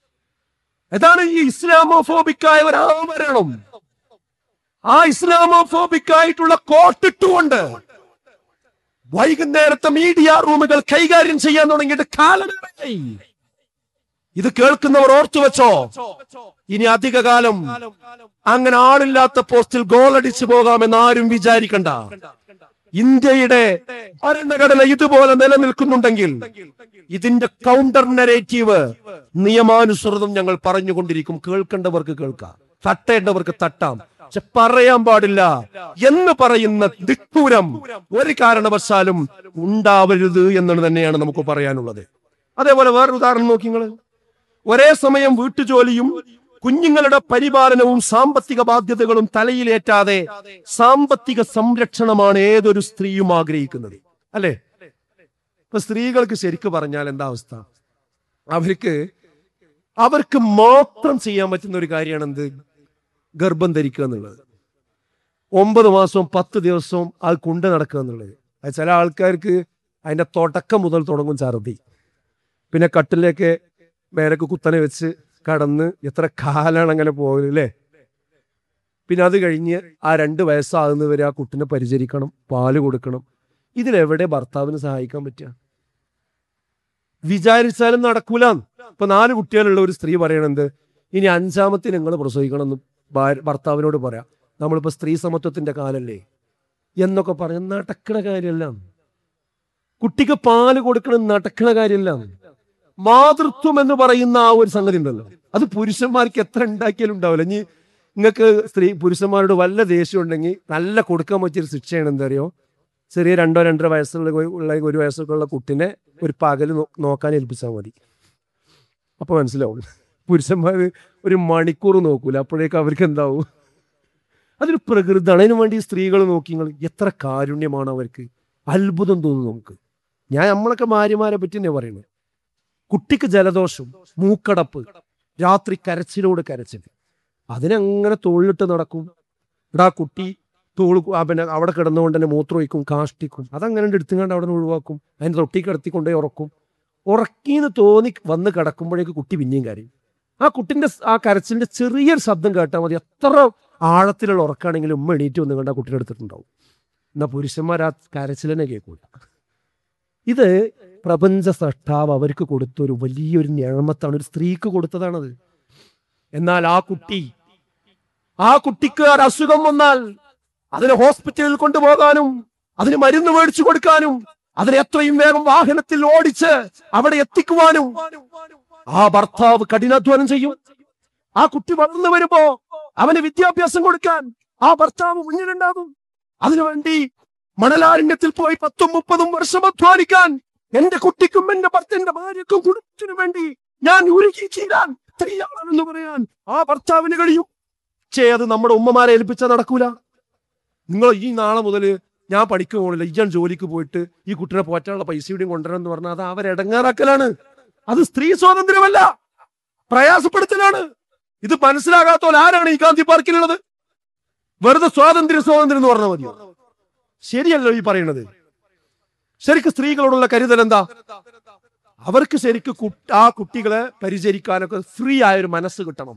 [SPEAKER 8] അതാണ് ഈ ഇസ്ലാമോഫോബിക്കായ ഒരു ആവരണം ആ ഇസ്ലാമോഫോബിക് ആയിട്ടുള്ള കോട്ടിട്ടുകൊണ്ട് വൈകുന്നേരത്തെ മീഡിയ റൂമുകൾ കൈകാര്യം ചെയ്യാൻ തുടങ്ങിയിട്ട് കാലമേറെയായി ഇത് കേൾക്കുന്നവർ ഓർത്തു വെച്ചോ ഇനി അധിക കാലം അങ്ങനെ ആളില്ലാത്ത പോസ്റ്റിൽ ഗോളടിച്ചു പോകാമെന്ന് ആരും വിചാരിക്കണ്ട ഇന്ത്യയുടെ ഭരണഘടന ഇതുപോലെ നിലനിൽക്കുന്നുണ്ടെങ്കിൽ ഇതിന്റെ കൗണ്ടർ നെറേറ്റീവ് നിയമാനുസൃതം ഞങ്ങൾ പറഞ്ഞുകൊണ്ടിരിക്കും കേൾക്കേണ്ടവർക്ക് കേൾക്കാം തട്ടേണ്ടവർക്ക് തട്ടാം പക്ഷെ പറയാൻ പാടില്ല എന്ന് പറയുന്ന ദിക്കൂരം ഒരു കാരണവശാലും ഉണ്ടാവരുത് എന്നാണ് തന്നെയാണ് നമുക്ക് പറയാനുള്ളത് അതേപോലെ വേറൊരു ഉദാഹരണം നോക്കി നിങ്ങൾ ഒരേ സമയം വീട്ടുജോലിയും കുഞ്ഞുങ്ങളുടെ പരിപാലനവും സാമ്പത്തിക ബാധ്യതകളും തലയിലേറ്റാതെ സാമ്പത്തിക സംരക്ഷണമാണ് ഏതൊരു സ്ത്രീയും ആഗ്രഹിക്കുന്നത് അല്ലേ ഇപ്പൊ സ്ത്രീകൾക്ക് ശരിക്ക് പറഞ്ഞാൽ എന്താ അവസ്ഥ അവർക്ക് അവർക്ക് മാത്രം ചെയ്യാൻ പറ്റുന്ന ഒരു കാര്യമാണ് എന്ത് ഗർഭം ധരിക്കുക എന്നുള്ളത് ഒമ്പത് മാസവും പത്ത് ദിവസവും അത് കൊണ്ട് നടക്കുക എന്നുള്ളത് അത് ചില ആൾക്കാർക്ക് അതിന്റെ തുടക്കം മുതൽ തുടങ്ങും ഛർദി പിന്നെ കട്ടിലേക്ക് മേലക്ക് കുത്തനെ വെച്ച് കടന്ന് എത്ര കാലാണ് അങ്ങനെ പോകല് അല്ലേ പിന്നെ അത് കഴിഞ്ഞ് ആ രണ്ട് വയസ്സാകുന്നവരെ ആ കുട്ടിനെ പരിചരിക്കണം പാല് കൊടുക്കണം ഇതിലെവിടെ ഭർത്താവിന് സഹായിക്കാൻ പറ്റുക വിചാരിച്ചാലും നടക്കൂല ഇപ്പൊ നാല് കുട്ടികളുള്ള ഒരു സ്ത്രീ പറയണത് ഇനി അഞ്ചാമത്തെ നിങ്ങൾ പ്രസവിക്കണം എന്ന് ഭാര്യ- ഭർത്താവിനോട് പറയാം നമ്മളിപ്പോ സ്ത്രീ സമത്വത്തിന്റെ കാലല്ലേ എന്നൊക്കെ പറഞ്ഞ നടക്കണ കാര്യമല്ല കുട്ടിക്ക് പാല് കൊടുക്കണം നടക്കണ കാര്യമല്ല മാതൃത്വം എന്ന് പറയുന്ന ആ ഒരു സംഗതി ഉണ്ടല്ലോ അത് പുരുഷന്മാർക്ക് എത്ര ഉണ്ടാക്കിയാലും ഉണ്ടാവില്ല ഇനി നിങ്ങൾക്ക് സ്ത്രീ പുരുഷന്മാരോട് വല്ല ദേഷ്യം ഉണ്ടെങ്കിൽ നല്ല കൊടുക്കാൻ പറ്റിയൊരു ശിക്ഷയാണ് എന്താ അറിയോ ചെറിയ രണ്ടോ രണ്ടര വയസ്സുള്ള ഉള്ള ഒരു വയസ്സൊക്കെ ഉള്ള കുട്ടിനെ ഒരു പകല് നോ- നോക്കാൻ ഏൽപ്പിച്ചാൽ മതി അപ്പൊ മനസ്സിലാവും പുരുഷന്മാർ ഒരു മണിക്കൂർ നോക്കൂല അപ്പോഴേക്ക് അവർക്ക് എന്താവും അതൊരു പ്രകൃതമാണ് അതിനു വേണ്ടി സ്ത്രീകൾ നോക്കി നിങ്ങൾ എത്ര കാരുണ്യമാണ് അവർക്ക് അത്ഭുതം തോന്നുന്നു നമുക്ക് ഞാൻ നമ്മളൊക്കെ ഭാര്യമാരെ പറ്റി തന്നെ പറയുന്നത് കുട്ടിക്ക് ജലദോഷം മൂക്കടപ്പ് രാത്രി കരച്ചിലോട് കരച്ചിൽ അതിനങ്ങനെ തോളിലിട്ട് നടക്കും ഇവിടെ ആ കുട്ടി തോള് കു- ആ പിന്നെ അവിടെ കിടന്നുകൊണ്ട് തന്നെ മൂത്രമൊഴിക്കും കാഷ്ടിക്കും അതങ്ങനെ എടുത്തുകൊണ്ട് അവിടെ നിന്ന് ഒഴിവാക്കും അതിന് തൊട്ടി കിടത്തിക്കൊണ്ടേ ഉറക്കും ഉറക്കീന്ന് തോന്നി വന്ന് കിടക്കുമ്പോഴേക്ക് കുട്ടി പിന്നെയും കരയും ആ കുട്ടിന്റെ സ് ആ കരച്ചിലിന്റെ ചെറിയൊരു ശബ്ദം കേട്ടാൽ മതി എത്ര ആഴത്തിലുള്ള ഉറക്കാണെങ്കിലും ഉമ്മ എണീറ്റ് വന്ന് കണ്ട കുട്ടിയുടെ എടുത്തിട്ടുണ്ടാവും എന്നാ പുരുഷന്മാർ ആ കരച്ചിലിനെ കേൾക്കൂല ഇത് പ്രപഞ്ച സൃഷ്ടാവ് അവർക്ക് കൊടുത്ത ഒരു വലിയൊരു ഞാമത്താണ് ഒരു സ്ത്രീക്ക് കൊടുത്തതാണത് എന്നാൽ ആ കുട്ടി ആ കുട്ടിക്ക് ഒരു അസുഖം വന്നാൽ അതിനെ ഹോസ്പിറ്റലിൽ കൊണ്ടുപോകാനും അതിന് മരുന്ന് മേടിച്ചു കൊടുക്കാനും അതിനെ എത്രയും വേഗം വാഹനത്തിൽ ഓടിച്ച് അവിടെ എത്തിക്കുവാനും ആ ഭർത്താവ് കഠിനാധ്വാനം ചെയ്യും ആ കുട്ടി വളർന്നു വരുമ്പോ അവന് വിദ്യാഭ്യാസം കൊടുക്കാൻ ആ ഭർത്താവ് മുന്നിലുണ്ടാകും അതിനുവേണ്ടി മണലാരണ്യത്തിൽ പോയി പത്തും മുപ്പതും വർഷം അധ്വാനിക്കാൻ എന്റെ കുട്ടിക്കും എന്റെ ഭർത്തന്റെ ഭാര്യക്കും കുടുംബത്തിനു വേണ്ടി ഞാൻ ഉരുകി ചെയ്യാൻ തയ്യാറാണെന്ന് പറയാൻ ആ ഭർത്താവിന് കഴിയും പക്ഷേ അത് നമ്മുടെ ഉമ്മമാരെ ഏൽപ്പിച്ചാൽ നടക്കൂല നിങ്ങൾ ഈ നാളെ മുതൽ ഞാൻ പഠിക്ക് പോകണില്ല ഇയാൻ ജോലിക്ക് പോയിട്ട് ഈ കുട്ടിനെ പോറ്റാനുള്ള പൈസ കൂടിയും കൊണ്ടുവരണം എന്ന് പറഞ്ഞാൽ അത് അവരെടങ്ങാറാക്കലാണ് അത് സ്ത്രീ സ്വാതന്ത്ര്യമല്ല പ്രയാസപ്പെടുത്തലാണ് ഇത് മനസ്സിലാകാത്തോൽ ആരാണ് ഈ ഗാന്ധി പാർക്കിലുള്ളത് വെറുതെ സ്വാതന്ത്ര്യ സ്വാതന്ത്ര്യം എന്ന് പറഞ്ഞാൽ മതിയോ ശരിയല്ലോ ഈ പറയുന്നത് ശരിക്കും സ്ത്രീകളോടുള്ള കരുതൽ എന്താ അവർക്ക് ശരിക്കും കു- ആ കുട്ടികളെ പരിചരിക്കാനൊക്കെ ഫ്രീ ആയ ഒരു മനസ്സ് കിട്ടണം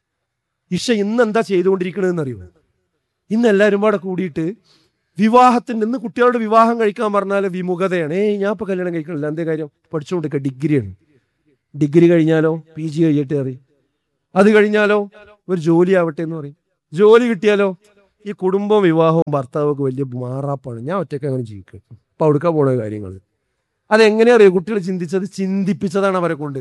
[SPEAKER 8] ഇഷ ഇന്ന് എന്താ ചെയ്തുകൊണ്ടിരിക്കണമെന്ന് അറിയോ ഇന്ന് എല്ലാവരും കൂടെ കൂടിയിട്ട് വിവാഹത്തിന് ഇന്ന് കുട്ടികളുടെ വിവാഹം കഴിക്കാൻ പറഞ്ഞാൽ വിമുഖതയാണ് ഏയ് ഞാൻ ഇപ്പൊ കല്യാണം കഴിക്കണില്ല എന്തേ കാര്യം പഠിച്ചുകൊണ്ടിരിക്കുക ഡിഗ്രിയാണ് ഡിഗ്രി കഴിഞ്ഞാലോ പി ജി കഴിയട്ടെ അറിയും അത് കഴിഞ്ഞാലോ ഒരു ജോലി ആവട്ടെ എന്ന് പറയും ജോലി കിട്ടിയാലോ ഈ കുടുംബവും വിവാഹവും ഭർത്താവൊക്കെ വലിയ മാറാപ്പാണ് ഞാൻ ഒറ്റയ്ക്ക് അങ്ങനെ ജീവിക്കും അപ്പൊ അവിടുക്കാൻ പോണ കാര്യങ്ങൾ അതെങ്ങനെയാ അറിയോ കുട്ടികൾ ചിന്തിച്ചത് ചിന്തിപ്പിച്ചതാണ് അവരെ കൊണ്ട്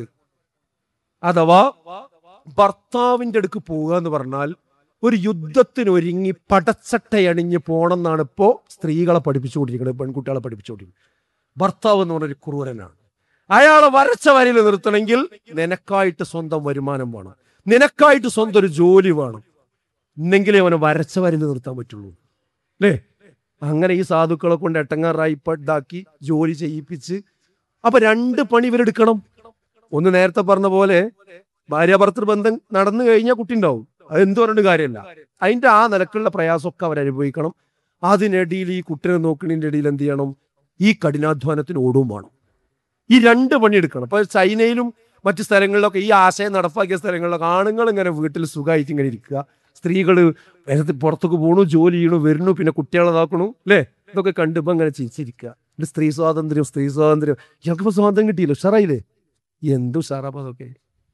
[SPEAKER 8] അഥവാ ഭർത്താവിന്റെ അടുക്ക് പോവുക എന്ന് പറഞ്ഞാൽ ഒരു യുദ്ധത്തിന് ഒരുങ്ങി പടച്ചട്ടയണിഞ്ഞ് പോണം എന്നാണ് ഇപ്പോ സ്ത്രീകളെ പഠിപ്പിച്ചുകൊണ്ടിരിക്കുന്നത് പെൺകുട്ടികളെ പഠിപ്പിച്ചുകൊണ്ടിരിക്കുന്നത് ഭർത്താവ് എന്ന് പറഞ്ഞൊരു ക്രൂരനാണ് അയാളെ വരച്ച വരയിൽ നിർത്തണമെങ്കിൽ നിനക്കായിട്ട് സ്വന്തം വരുമാനം വേണം നിനക്കായിട്ട് സ്വന്തം ഒരു ജോലി വേണം എന്നെങ്കിലേ അവനെ വരച്ച വരയിൽ നിർത്താൻ പറ്റുള്ളൂ അല്ലേ അങ്ങനെ ഈ സാധുക്കളെ കൊണ്ട് എട്ടങ്ങാറായി ഇപ്പൊ ഇതാക്കി ജോലി ചെയ്യിപ്പിച്ച് അപ്പൊ രണ്ട് പണി ഇവരെടുക്കണം ഒന്ന് നേരത്തെ പറഞ്ഞ പോലെ ഭാര്യ ഭർത്തൃ ബന്ധം നടന്നു കഴിഞ്ഞാൽ കുട്ടി ഉണ്ടാവും അത് എന്ത് പറഞ്ഞിട്ട് കാര്യമല്ല അതിന്റെ ആ നിലക്കുള്ള പ്രയാസമൊക്കെ അവരനുഭവിക്കണം അതിനിടയിൽ ഈ കുട്ടിനെ നോക്കണതിന്റെ ഇടയിൽ എന്ത് ചെയ്യണം ഈ കഠിനാധ്വാനത്തിന് ഓടും വേണം ഈ രണ്ട് പണി എടുക്കണം ഇപ്പൊ ചൈനയിലും മറ്റു സ്ഥലങ്ങളിലൊക്കെ ഈ ആശയം നടപ്പാക്കിയ സ്ഥലങ്ങളിലൊക്കെ ആണുങ്ങൾ ഇങ്ങനെ വീട്ടിൽ സുഖമായിട്ട് ഇങ്ങനെ ഇരിക്കുക സ്ത്രീകൾ പുറത്തേക്ക് പോണു ജോലി ചെയ്യണു വരുന്നു പിന്നെ കുട്ടികളെ നോക്കണു അല്ലേ ഇതൊക്കെ കണ്ടുമ്പോ ഇങ്ങനെ ചിരിച്ചിരിക്കുക ഇത് സ്ത്രീ സ്വാതന്ത്ര്യം സ്ത്രീ സ്വാതന്ത്ര്യം ഇയാൾക്കിപ്പോ സ്വാതന്ത്ര്യം കിട്ടിയില്ല ഉഷാറായില്ലേ എന്ത് ഉഷാറാപ്പ അതൊക്കെ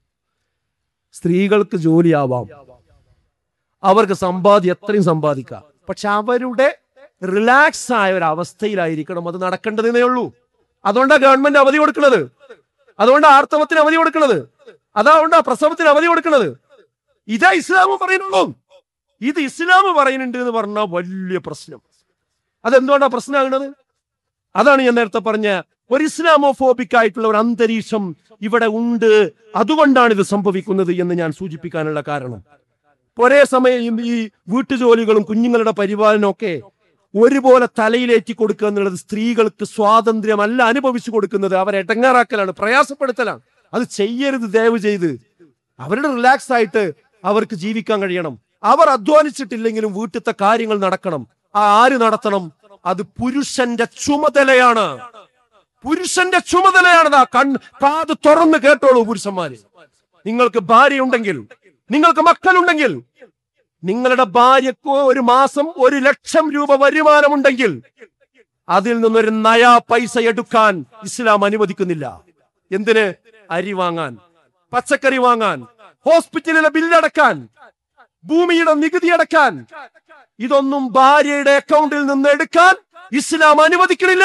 [SPEAKER 8] സ്ത്രീകൾക്ക് ജോലിയാവാം അവർക്ക് സമ്പാദ്യം എത്രയും സമ്പാദിക്കാം പക്ഷെ അവരുടെ റിലാക്സ് ആയ ഒരു അവസ്ഥയിലായിരിക്കണം അത് നടക്കേണ്ടതെന്നേ ഉള്ളൂ അതുകൊണ്ടാണ് ഗവൺമെന്റ് അവധി കൊടുക്കുന്നത് അതുകൊണ്ടാണ് ആർത്തവത്തിന് അവധി കൊടുക്കുന്നത് അതുകൊണ്ടാ പ്രസവത്തിന് അവധി കൊടുക്കുന്നത് ഇതാ ഇസ്ലാം പറയുന്നുള്ളൂ ഇത് ഇസ്ലാം പറയുന്നുണ്ട് എന്ന് പറഞ്ഞാൽ വലിയ പ്രശ്നം അതെന്തുകൊണ്ടാ പ്രശ്നമാകുന്നത് അതാണ് ഞാൻ നേരത്തെ പറഞ്ഞ ഒരു ഇസ്ലാമോഫോബിക് ആയിട്ടുള്ള ഒരു അന്തരീക്ഷം ഇവിടെ ഉണ്ട് അതുകൊണ്ടാണ് ഇത് സംഭവിക്കുന്നത് എന്ന് ഞാൻ സൂചിപ്പിക്കാനുള്ള കാരണം ഒരേ സമയം ഈ വീട്ടുജോലികളും കുഞ്ഞുങ്ങളുടെ പരിപാലനവും ഒക്കെ ഒരുപോലെ തലയിലേറ്റി കൊടുക്കുക എന്നുള്ളത് സ്ത്രീകൾക്ക് സ്വാതന്ത്ര്യമല്ല അനുഭവിച്ചു കൊടുക്കുന്നത് അവരെ എടങ്ങാറാക്കലാണ് പ്രയാസപ്പെടുത്തലാണ് അത് ചെയ്യരുത് ദയവ് ചെയ്ത് അവരുടെ റിലാക്സ് ആയിട്ട് അവർക്ക് ജീവിക്കാൻ കഴിയണം അവർ അധ്വാനിച്ചിട്ടില്ലെങ്കിലും വീട്ടിലത്തെ കാര്യങ്ങൾ നടക്കണം ആ ആര് നടത്തണം അത് പുരുഷന്റെ ചുമതലയാണ് പുരുഷന്റെ ചുമതലയാണ് ആ കൺ കാത് തുറന്ന് കേട്ടോളൂ പുരുഷന്മാര് നിങ്ങൾക്ക് ഭാര്യയുണ്ടെങ്കിൽ നിങ്ങൾക്ക് മക്കളുണ്ടെങ്കിൽ നിങ്ങളുടെ ഭാര്യക്ക് ഒരു മാസം ഒരു ലക്ഷം രൂപ വരുമാനമുണ്ടെങ്കിൽ അതിൽ നിന്നൊരു നയാ പൈസ എടുക്കാൻ ഇസ്ലാം അനുവദിക്കുന്നില്ല എന്തിന് അരി വാങ്ങാൻ പച്ചക്കറി വാങ്ങാൻ ഹോസ്പിറ്റലിലെ ബില്ലടക്കാൻ ഭൂമിയുടെ നികുതി അടക്കാൻ ഇതൊന്നും ഭാര്യയുടെ അക്കൗണ്ടിൽ നിന്ന് എടുക്കാൻ ഇസ്ലാം അനുവദിക്കണില്ല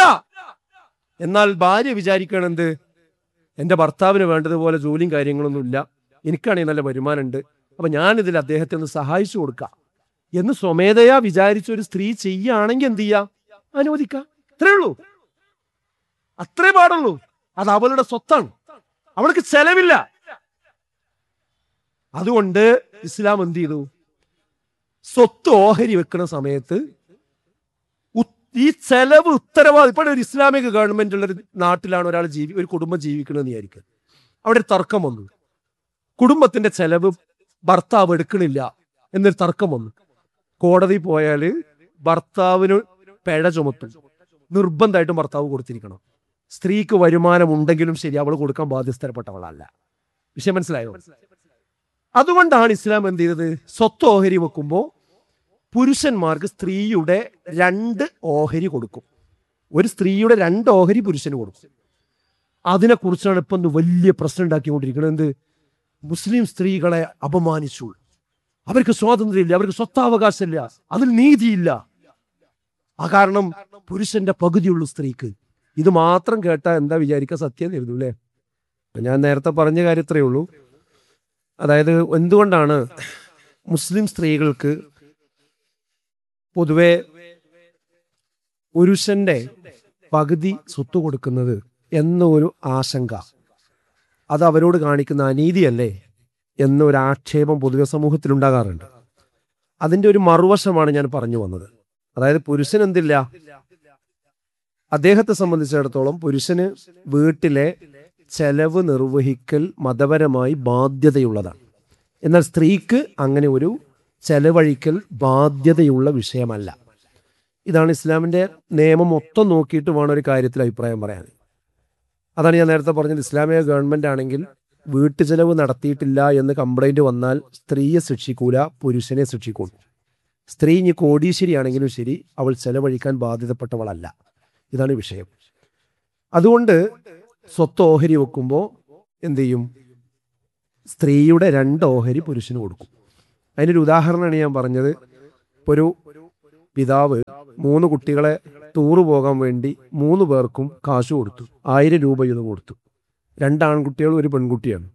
[SPEAKER 8] എന്നാൽ ഭാര്യ വിചാരിക്കണം എന്ത് എന്റെ ഭർത്താവിന് വേണ്ടതുപോലെ ജോലിയും കാര്യങ്ങളൊന്നും ഇല്ല എനിക്കാണെങ്കിൽ നല്ല വരുമാനമുണ്ട് അപ്പൊ ഞാൻ ഇതിൽ അദ്ദേഹത്തെ ഒന്ന് സഹായിച്ചു കൊടുക്കാം എന്ന് സ്വമേധയാ വിചാരിച്ച ഒരു സ്ത്രീ ചെയ്യുകയാണെങ്കിൽ എന്ത് ചെയ്യാം അനുവദിക്കാം അത്രേ ഉള്ളൂ അത്രേ പാടുള്ളൂ അത് അവളുടെ സ്വത്താണ് അവൾക്ക് ചെലവില്ല അതുകൊണ്ട് ഇസ്ലാം എന്ത് ചെയ്തു സ്വത്ത് ഓഹരി വെക്കുന്ന സമയത്ത് ഉ- ഈ ചെലവ് ഉത്തരവാദി ഇപ്പോൾ ഒരു ഇസ്ലാമിക ഗവൺമെന്റ് ഉള്ള ഒരു നാട്ടിലാണ് ഒരാൾ ജീവി ഒരു കുടുംബം ജീവിക്കണമെന്ന് വിചാരിക്കുക അവിടെ ഒരു തർക്കം വന്നു കുടുംബത്തിന്റെ ചെലവ് ഭർത്താവ് എടുക്കണില്ല എന്നൊരു തർക്കം വന്നു കോടതി പോയാല് ഭർത്താവിന് പിഴ ചുമത്തും നിർബന്ധമായിട്ടും ഭർത്താവ് കൊടുത്തിരിക്കണം സ്ത്രീക്ക് വരുമാനം ഉണ്ടെങ്കിലും ശരി അവൾ കൊടുക്കാൻ ബാധ്യസ്ഥരപ്പെട്ടവളല്ല വിഷയം മനസ്സിലായോ അതുകൊണ്ടാണ് ഇസ്ലാം എന്ത് ചെയ്തത് സ്വത്ത് ഓഹരി വെക്കുമ്പോൾ പുരുഷന്മാർക്ക് സ്ത്രീയുടെ രണ്ട് ഓഹരി കൊടുക്കും ഒരു സ്ത്രീയുടെ രണ്ട് ഓഹരി പുരുഷന് കൊടുക്കും അതിനെക്കുറിച്ചാണ് ഇപ്പൊ ഒന്ന് വലിയ പ്രശ്നം ഉണ്ടാക്കിക്കൊണ്ടിരിക്കുന്നത് എന്ത് മുസ്ലിം സ്ത്രീകളെ അപമാനിച്ചു അവർക്ക് സ്വാതന്ത്ര്യമില്ല അവർക്ക് സ്വത്താവകാശമില്ല അതിൽ നീതിയില്ല ആ കാരണം പുരുഷന്റെ പകുതിയുള്ളൂ സ്ത്രീക്ക് ഇത് മാത്രം കേട്ടാൽ എന്താ വിചാരിക്കുക സത്യം തരുന്നു അല്ലേ അപ്പൊ ഞാൻ നേരത്തെ പറഞ്ഞ കാര്യത്രേ ഉള്ളൂ അതായത് എന്തുകൊണ്ടാണ് മുസ്ലിം സ്ത്രീകൾക്ക് പൊതുവെ പുരുഷന്റെ പകുതി സ്വത്ത് കൊടുക്കുന്നത് എന്നൊരു ആശങ്ക അത് അവരോട് കാണിക്കുന്ന അനീതിയല്ലേ എന്നൊരു ആക്ഷേപം പൊതുവെ സമൂഹത്തിൽ ഉണ്ടാകാറുണ്ട് അതിന്റെ ഒരു മറുവശമാണ് ഞാൻ പറഞ്ഞു വന്നത് അതായത് പുരുഷൻ എന്തില്ല അദ്ദേഹത്തെ സംബന്ധിച്ചിടത്തോളം പുരുഷന് വീട്ടിലെ ചെലവ് നിർവഹിക്കൽ മതപരമായി ബാധ്യതയുള്ളതാണ് എന്നാൽ സ്ത്രീക്ക് അങ്ങനെ ഒരു ചെലവഴിക്കൽ ബാധ്യതയുള്ള വിഷയമല്ല ഇതാണ് ഇസ്ലാമിന്റെ നിയമം മൊത്തം നോക്കിയിട്ട് വേണം ഒരു കാര്യത്തിൽ അഭിപ്രായം പറയാൻ അതാണ് ഞാൻ നേരത്തെ പറഞ്ഞത് ഇസ്ലാമിക ഗവൺമെന്റ് ആണെങ്കിൽ വീട്ടു ചെലവ് നടത്തിയിട്ടില്ല എന്ന് കംപ്ലൈന്റ് വന്നാൽ സ്ത്രീയെ ശിക്ഷിക്കൂല പുരുഷനെ ശിക്ഷിക്കും സ്ത്രീ ഇനി കോടീശ്വരിയാണെങ്കിലും ശരി അവൾ ചെലവഴിക്കാൻ ബാധ്യതപ്പെട്ടവളല്ല ഇതാണ് വിഷയം അതുകൊണ്ട് സ്വത്ത് ഓഹരി വെക്കുമ്പോൾ എന്ത് ചെയ്യും സ്ത്രീയുടെ രണ്ട് ഓഹരി പുരുഷന് കൊടുക്കും അതിനൊരു ഉദാഹരണമാണ് ഞാൻ പറഞ്ഞത് ഇപ്പൊ ഒരു പിതാവ് മൂന്ന് കുട്ടികളെ ടൂറ് പോകാൻ വേണ്ടി മൂന്ന് പേർക്കും കാശ് കൊടുത്തു ആയിരം രൂപ വീതം കൊടുത്തു രണ്ട് ആൺകുട്ടികളും ഒരു പെൺകുട്ടിയാണ്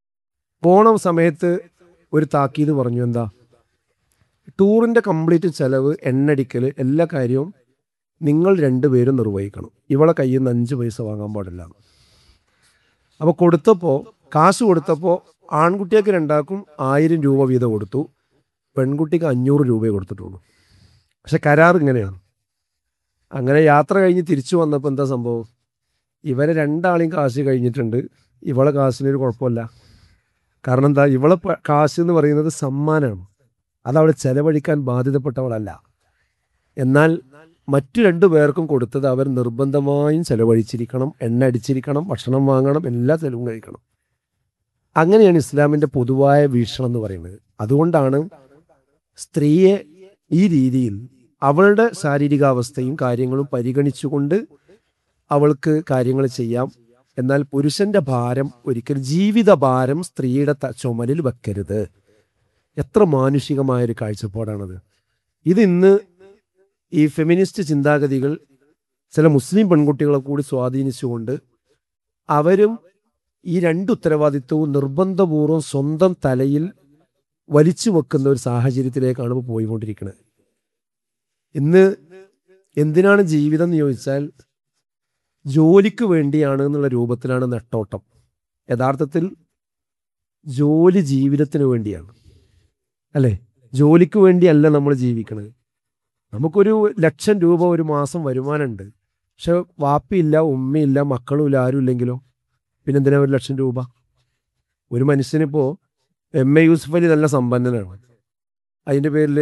[SPEAKER 8] പോണ സമയത്ത് ഒരു താക്കീത് പറഞ്ഞു എന്താ ടൂറിന്റെ കംപ്ലീറ്റ് ചെലവ് എണ്ണടിക്കൽ എല്ലാ കാര്യവും നിങ്ങൾ രണ്ടുപേരും നിർവഹിക്കണം ഇവളെ കയ്യിൽ നിന്ന് അഞ്ച് പൈസ വാങ്ങാൻ പാടില്ല അപ്പോൾ കൊടുത്തപ്പോൾ കാശ് കൊടുത്തപ്പോൾ ആൺകുട്ടിയൊക്കെ രണ്ടാക്കും ആയിരം രൂപ വീതം കൊടുത്തു പെൺകുട്ടിക്ക് അഞ്ഞൂറ് രൂപയെ കൊടുത്തിട്ടുള്ളൂ പക്ഷെ കരാർ ഇങ്ങനെയാണ് അങ്ങനെ യാത്ര കഴിഞ്ഞ് തിരിച്ചു വന്നപ്പോൾ എന്താ സംഭവം ഇവരെ രണ്ടാളെയും കാശ് കഴിഞ്ഞിട്ടുണ്ട് ഇവളെ കാശിനൊരു കുഴപ്പമില്ല കാരണം എന്താ ഇവളെ പ- കാശ് എന്ന് പറയുന്നത് സമ്മാനമാണ് അത് അവൾ ചെലവഴിക്കാൻ ബാധ്യതപ്പെട്ടവളല്ല എന്നാൽ മറ്റു രണ്ടു പേർക്കും കൊടുത്തത് അവർ നിർബന്ധമായും ചെലവഴിച്ചിരിക്കണം എണ്ണ അടിച്ചിരിക്കണം ഭക്ഷണം വാങ്ങണം എല്ലാ ചെലവും കഴിക്കണം അങ്ങനെയാണ് ഇസ്ലാമിന്റെ പൊതുവായ വീക്ഷണം എന്ന് പറയുന്നത് അതുകൊണ്ടാണ് സ്ത്രീയെ ഈ രീതിയിൽ അവളുടെ ശാരീരികാവസ്ഥയും കാര്യങ്ങളും പരിഗണിച്ചുകൊണ്ട് അവൾക്ക് കാര്യങ്ങൾ ചെയ്യാം എന്നാൽ പുരുഷന്റെ ഭാരം ഒരിക്കലും ജീവിത ഭാരം സ്ത്രീയുടെ ത- ചുമലിൽ വെക്കരുത് എത്ര മാനുഷികമായ ഒരു കാഴ്ചപ്പാടാണത് ഇത് ഇന്ന് ഈ ഫെമിനിസ്റ്റ് ചിന്താഗതികൾ ചില മുസ്ലിം പെൺകുട്ടികളെ കൂടി സ്വാധീനിച്ചുകൊണ്ട് അവരും ഈ രണ്ട് ഉത്തരവാദിത്വവും നിർബന്ധപൂർവ്വം സ്വന്തം തലയിൽ വലിച്ചു വെക്കുന്ന ഒരു സാഹചര്യത്തിലേക്കാണ് ഇപ്പോൾ പോയിക്കൊണ്ടിരിക്കുന്നത് ഇന്ന് എന്തിനാണ് ജീവിതം എന്ന് ചോദിച്ചാൽ ജോലിക്ക് വേണ്ടിയാണ് എന്നുള്ള രൂപത്തിലാണ് നെട്ടോട്ടം യഥാർത്ഥത്തിൽ ജോലി ജീവിതത്തിന് വേണ്ടിയാണ് അല്ലേ ജോലിക്ക് വേണ്ടിയല്ല നമ്മൾ ജീവിക്കണത് നമുക്കൊരു ലക്ഷം രൂപ ഒരു മാസം വരുമാനമുണ്ട് പക്ഷെ വാപ്പിയില്ല ഉമ്മയില്ല മക്കളുമില്ല ആരും ഇല്ലെങ്കിലോ പിന്നെന്തിനാ ഒരു ലക്ഷം രൂപ ഒരു മനുഷ്യനിപ്പോൾ എം എ യൂസഫ് അലി നല്ല സമ്പന്നനാണ് അതിൻ്റെ പേരിൽ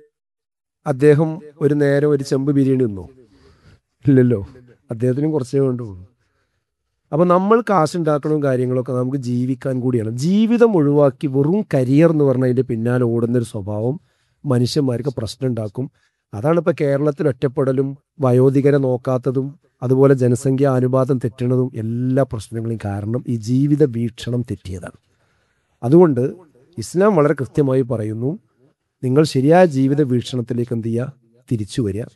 [SPEAKER 8] അദ്ദേഹം ഒരു നേരം ഒരു ചെമ്പ് ബിരിയാണി തിന്നോ ഇല്ലല്ലോ അദ്ദേഹത്തിനും കുറച്ചേ വേണ്ടുള്ളൂ അപ്പം നമ്മൾ കാശുണ്ടാക്കണവും കാര്യങ്ങളൊക്കെ നമുക്ക് ജീവിക്കാൻ കൂടിയാണ് ജീവിതം ഒഴിവാക്കി വെറും കരിയർ എന്ന് പറഞ്ഞ അതിൻ്റെ പിന്നാലെ ഓടുന്നൊരു സ്വഭാവം മനുഷ്യന്മാർക്ക് പ്രശ്നം ഉണ്ടാക്കും അതാണ് ഇപ്പോൾ കേരളത്തിൽ ഒറ്റപ്പെടലും വയോധികരെ നോക്കാത്തതും അതുപോലെ ജനസംഖ്യ അനുപാതം തെറ്റണതും എല്ലാ പ്രശ്നങ്ങളും കാരണം ഈ ജീവിത വീക്ഷണം തെറ്റിയതാണ് അതുകൊണ്ട് ഇസ്ലാം വളരെ കൃത്യമായി പറയുന്നു നിങ്ങൾ ശരിയായ ജീവിത വീക്ഷണത്തിലേക്ക് എന്ത് ചെയ്യുക തിരിച്ചു വരിക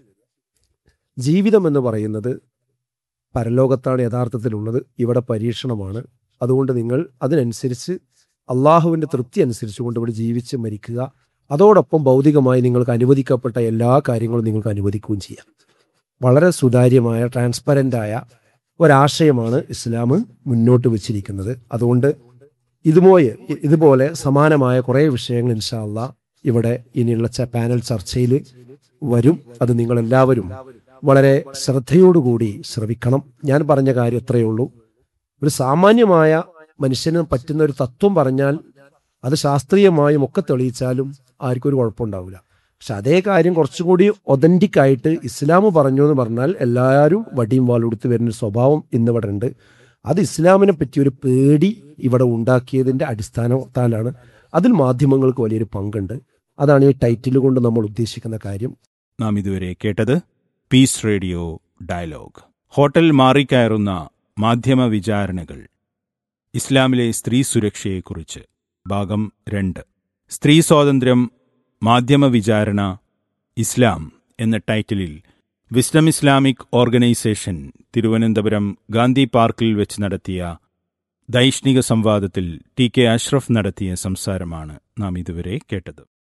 [SPEAKER 8] ജീവിതം എന്ന് പറയുന്നത് പരലോകത്താണ് യഥാർത്ഥത്തിലുള്ളത് ഇവിടെ പരീക്ഷണമാണ് അതുകൊണ്ട് നിങ്ങൾ അതിനനുസരിച്ച് അള്ളാഹുവിൻ്റെ തൃപ്തി അനുസരിച്ചുകൊണ്ട് ഇവിടെ ജീവിച്ച് മരിക്കുക അതോടൊപ്പം ഭൗതികമായി നിങ്ങൾക്ക് അനുവദിക്കപ്പെട്ട എല്ലാ കാര്യങ്ങളും നിങ്ങൾക്ക് അനുവദിക്കുകയും ചെയ്യാം വളരെ സുതാര്യമായ ട്രാൻസ്പെറൻ്റായ ഒരാശയമാണ് ഇസ്ലാം മുന്നോട്ട് വച്ചിരിക്കുന്നത് അതുകൊണ്ട് ഇതുപോലെ ഇതുപോലെ സമാനമായ കുറേ വിഷയങ്ങൾ ഇൻഷാ അള്ളാ ഇവിടെ ഇനിയുള്ള ച- പാനൽ ചർച്ചയിൽ വരും അത് നിങ്ങളെല്ലാവരും വളരെ ശ്രദ്ധയോടുകൂടി ശ്രവിക്കണം ഞാൻ പറഞ്ഞ കാര്യം എത്രയേ ഉള്ളൂ ഒരു സാമാന്യമായ മനുഷ്യന് പറ്റുന്ന ഒരു തത്വം പറഞ്ഞാൽ അത് ശാസ്ത്രീയമായും ഒക്കെ തെളിയിച്ചാലും ആർക്കും ഒരു കുഴപ്പമുണ്ടാവില്ല പക്ഷെ അതേ കാര്യം കുറച്ചും കൂടി ഒതന്റിക് ആയിട്ട് ഇസ്ലാം പറഞ്ഞു എന്ന് പറഞ്ഞാൽ എല്ലാവരും വടിയും വാളെടുത്ത് വരുന്ന ഒരു സ്വഭാവം ഇന്നിവിടെ ഉണ്ട് അത് ഇസ്ലാമിനെ പറ്റി ഒരു പേടി ഇവിടെ ഉണ്ടാക്കിയതിൻ്റെ അടിസ്ഥാനത്താലാണ് അതിൽ മാധ്യമങ്ങൾക്ക് വലിയൊരു പങ്കുണ്ട് അതാണ് ഈ ടൈറ്റിൽ കൊണ്ട് നമ്മൾ ഉദ്ദേശിക്കുന്ന കാര്യം
[SPEAKER 7] നാം ഇതുവരെ കേട്ടത് പീസ് റേഡിയോ ഡയലോഗ് ഹോട്ടൽ മാറിക്കയറുന്ന മാധ്യമ വിചാരണകൾ ഇസ്ലാമിലെ സ്ത്രീ സുരക്ഷയെക്കുറിച്ച് ഭാഗം രണ്ട് സ്ത്രീ സ്വാതന്ത്ര്യം മാധ്യമ വിചാരണ ഇസ്ലാം എന്ന ടൈറ്റിലിൽ wisdom Islamic organisation Thiruvananthapuram Gandhi പാർക്കിൽ വെച്ച് നടത്തിയ ദൈഷ്ണിക സംവാദത്തിൽ ടി കെ അഷ്റഫ് നടത്തിയ സംസാരമാണ് നാം ഇതുവരെ കേട്ടത്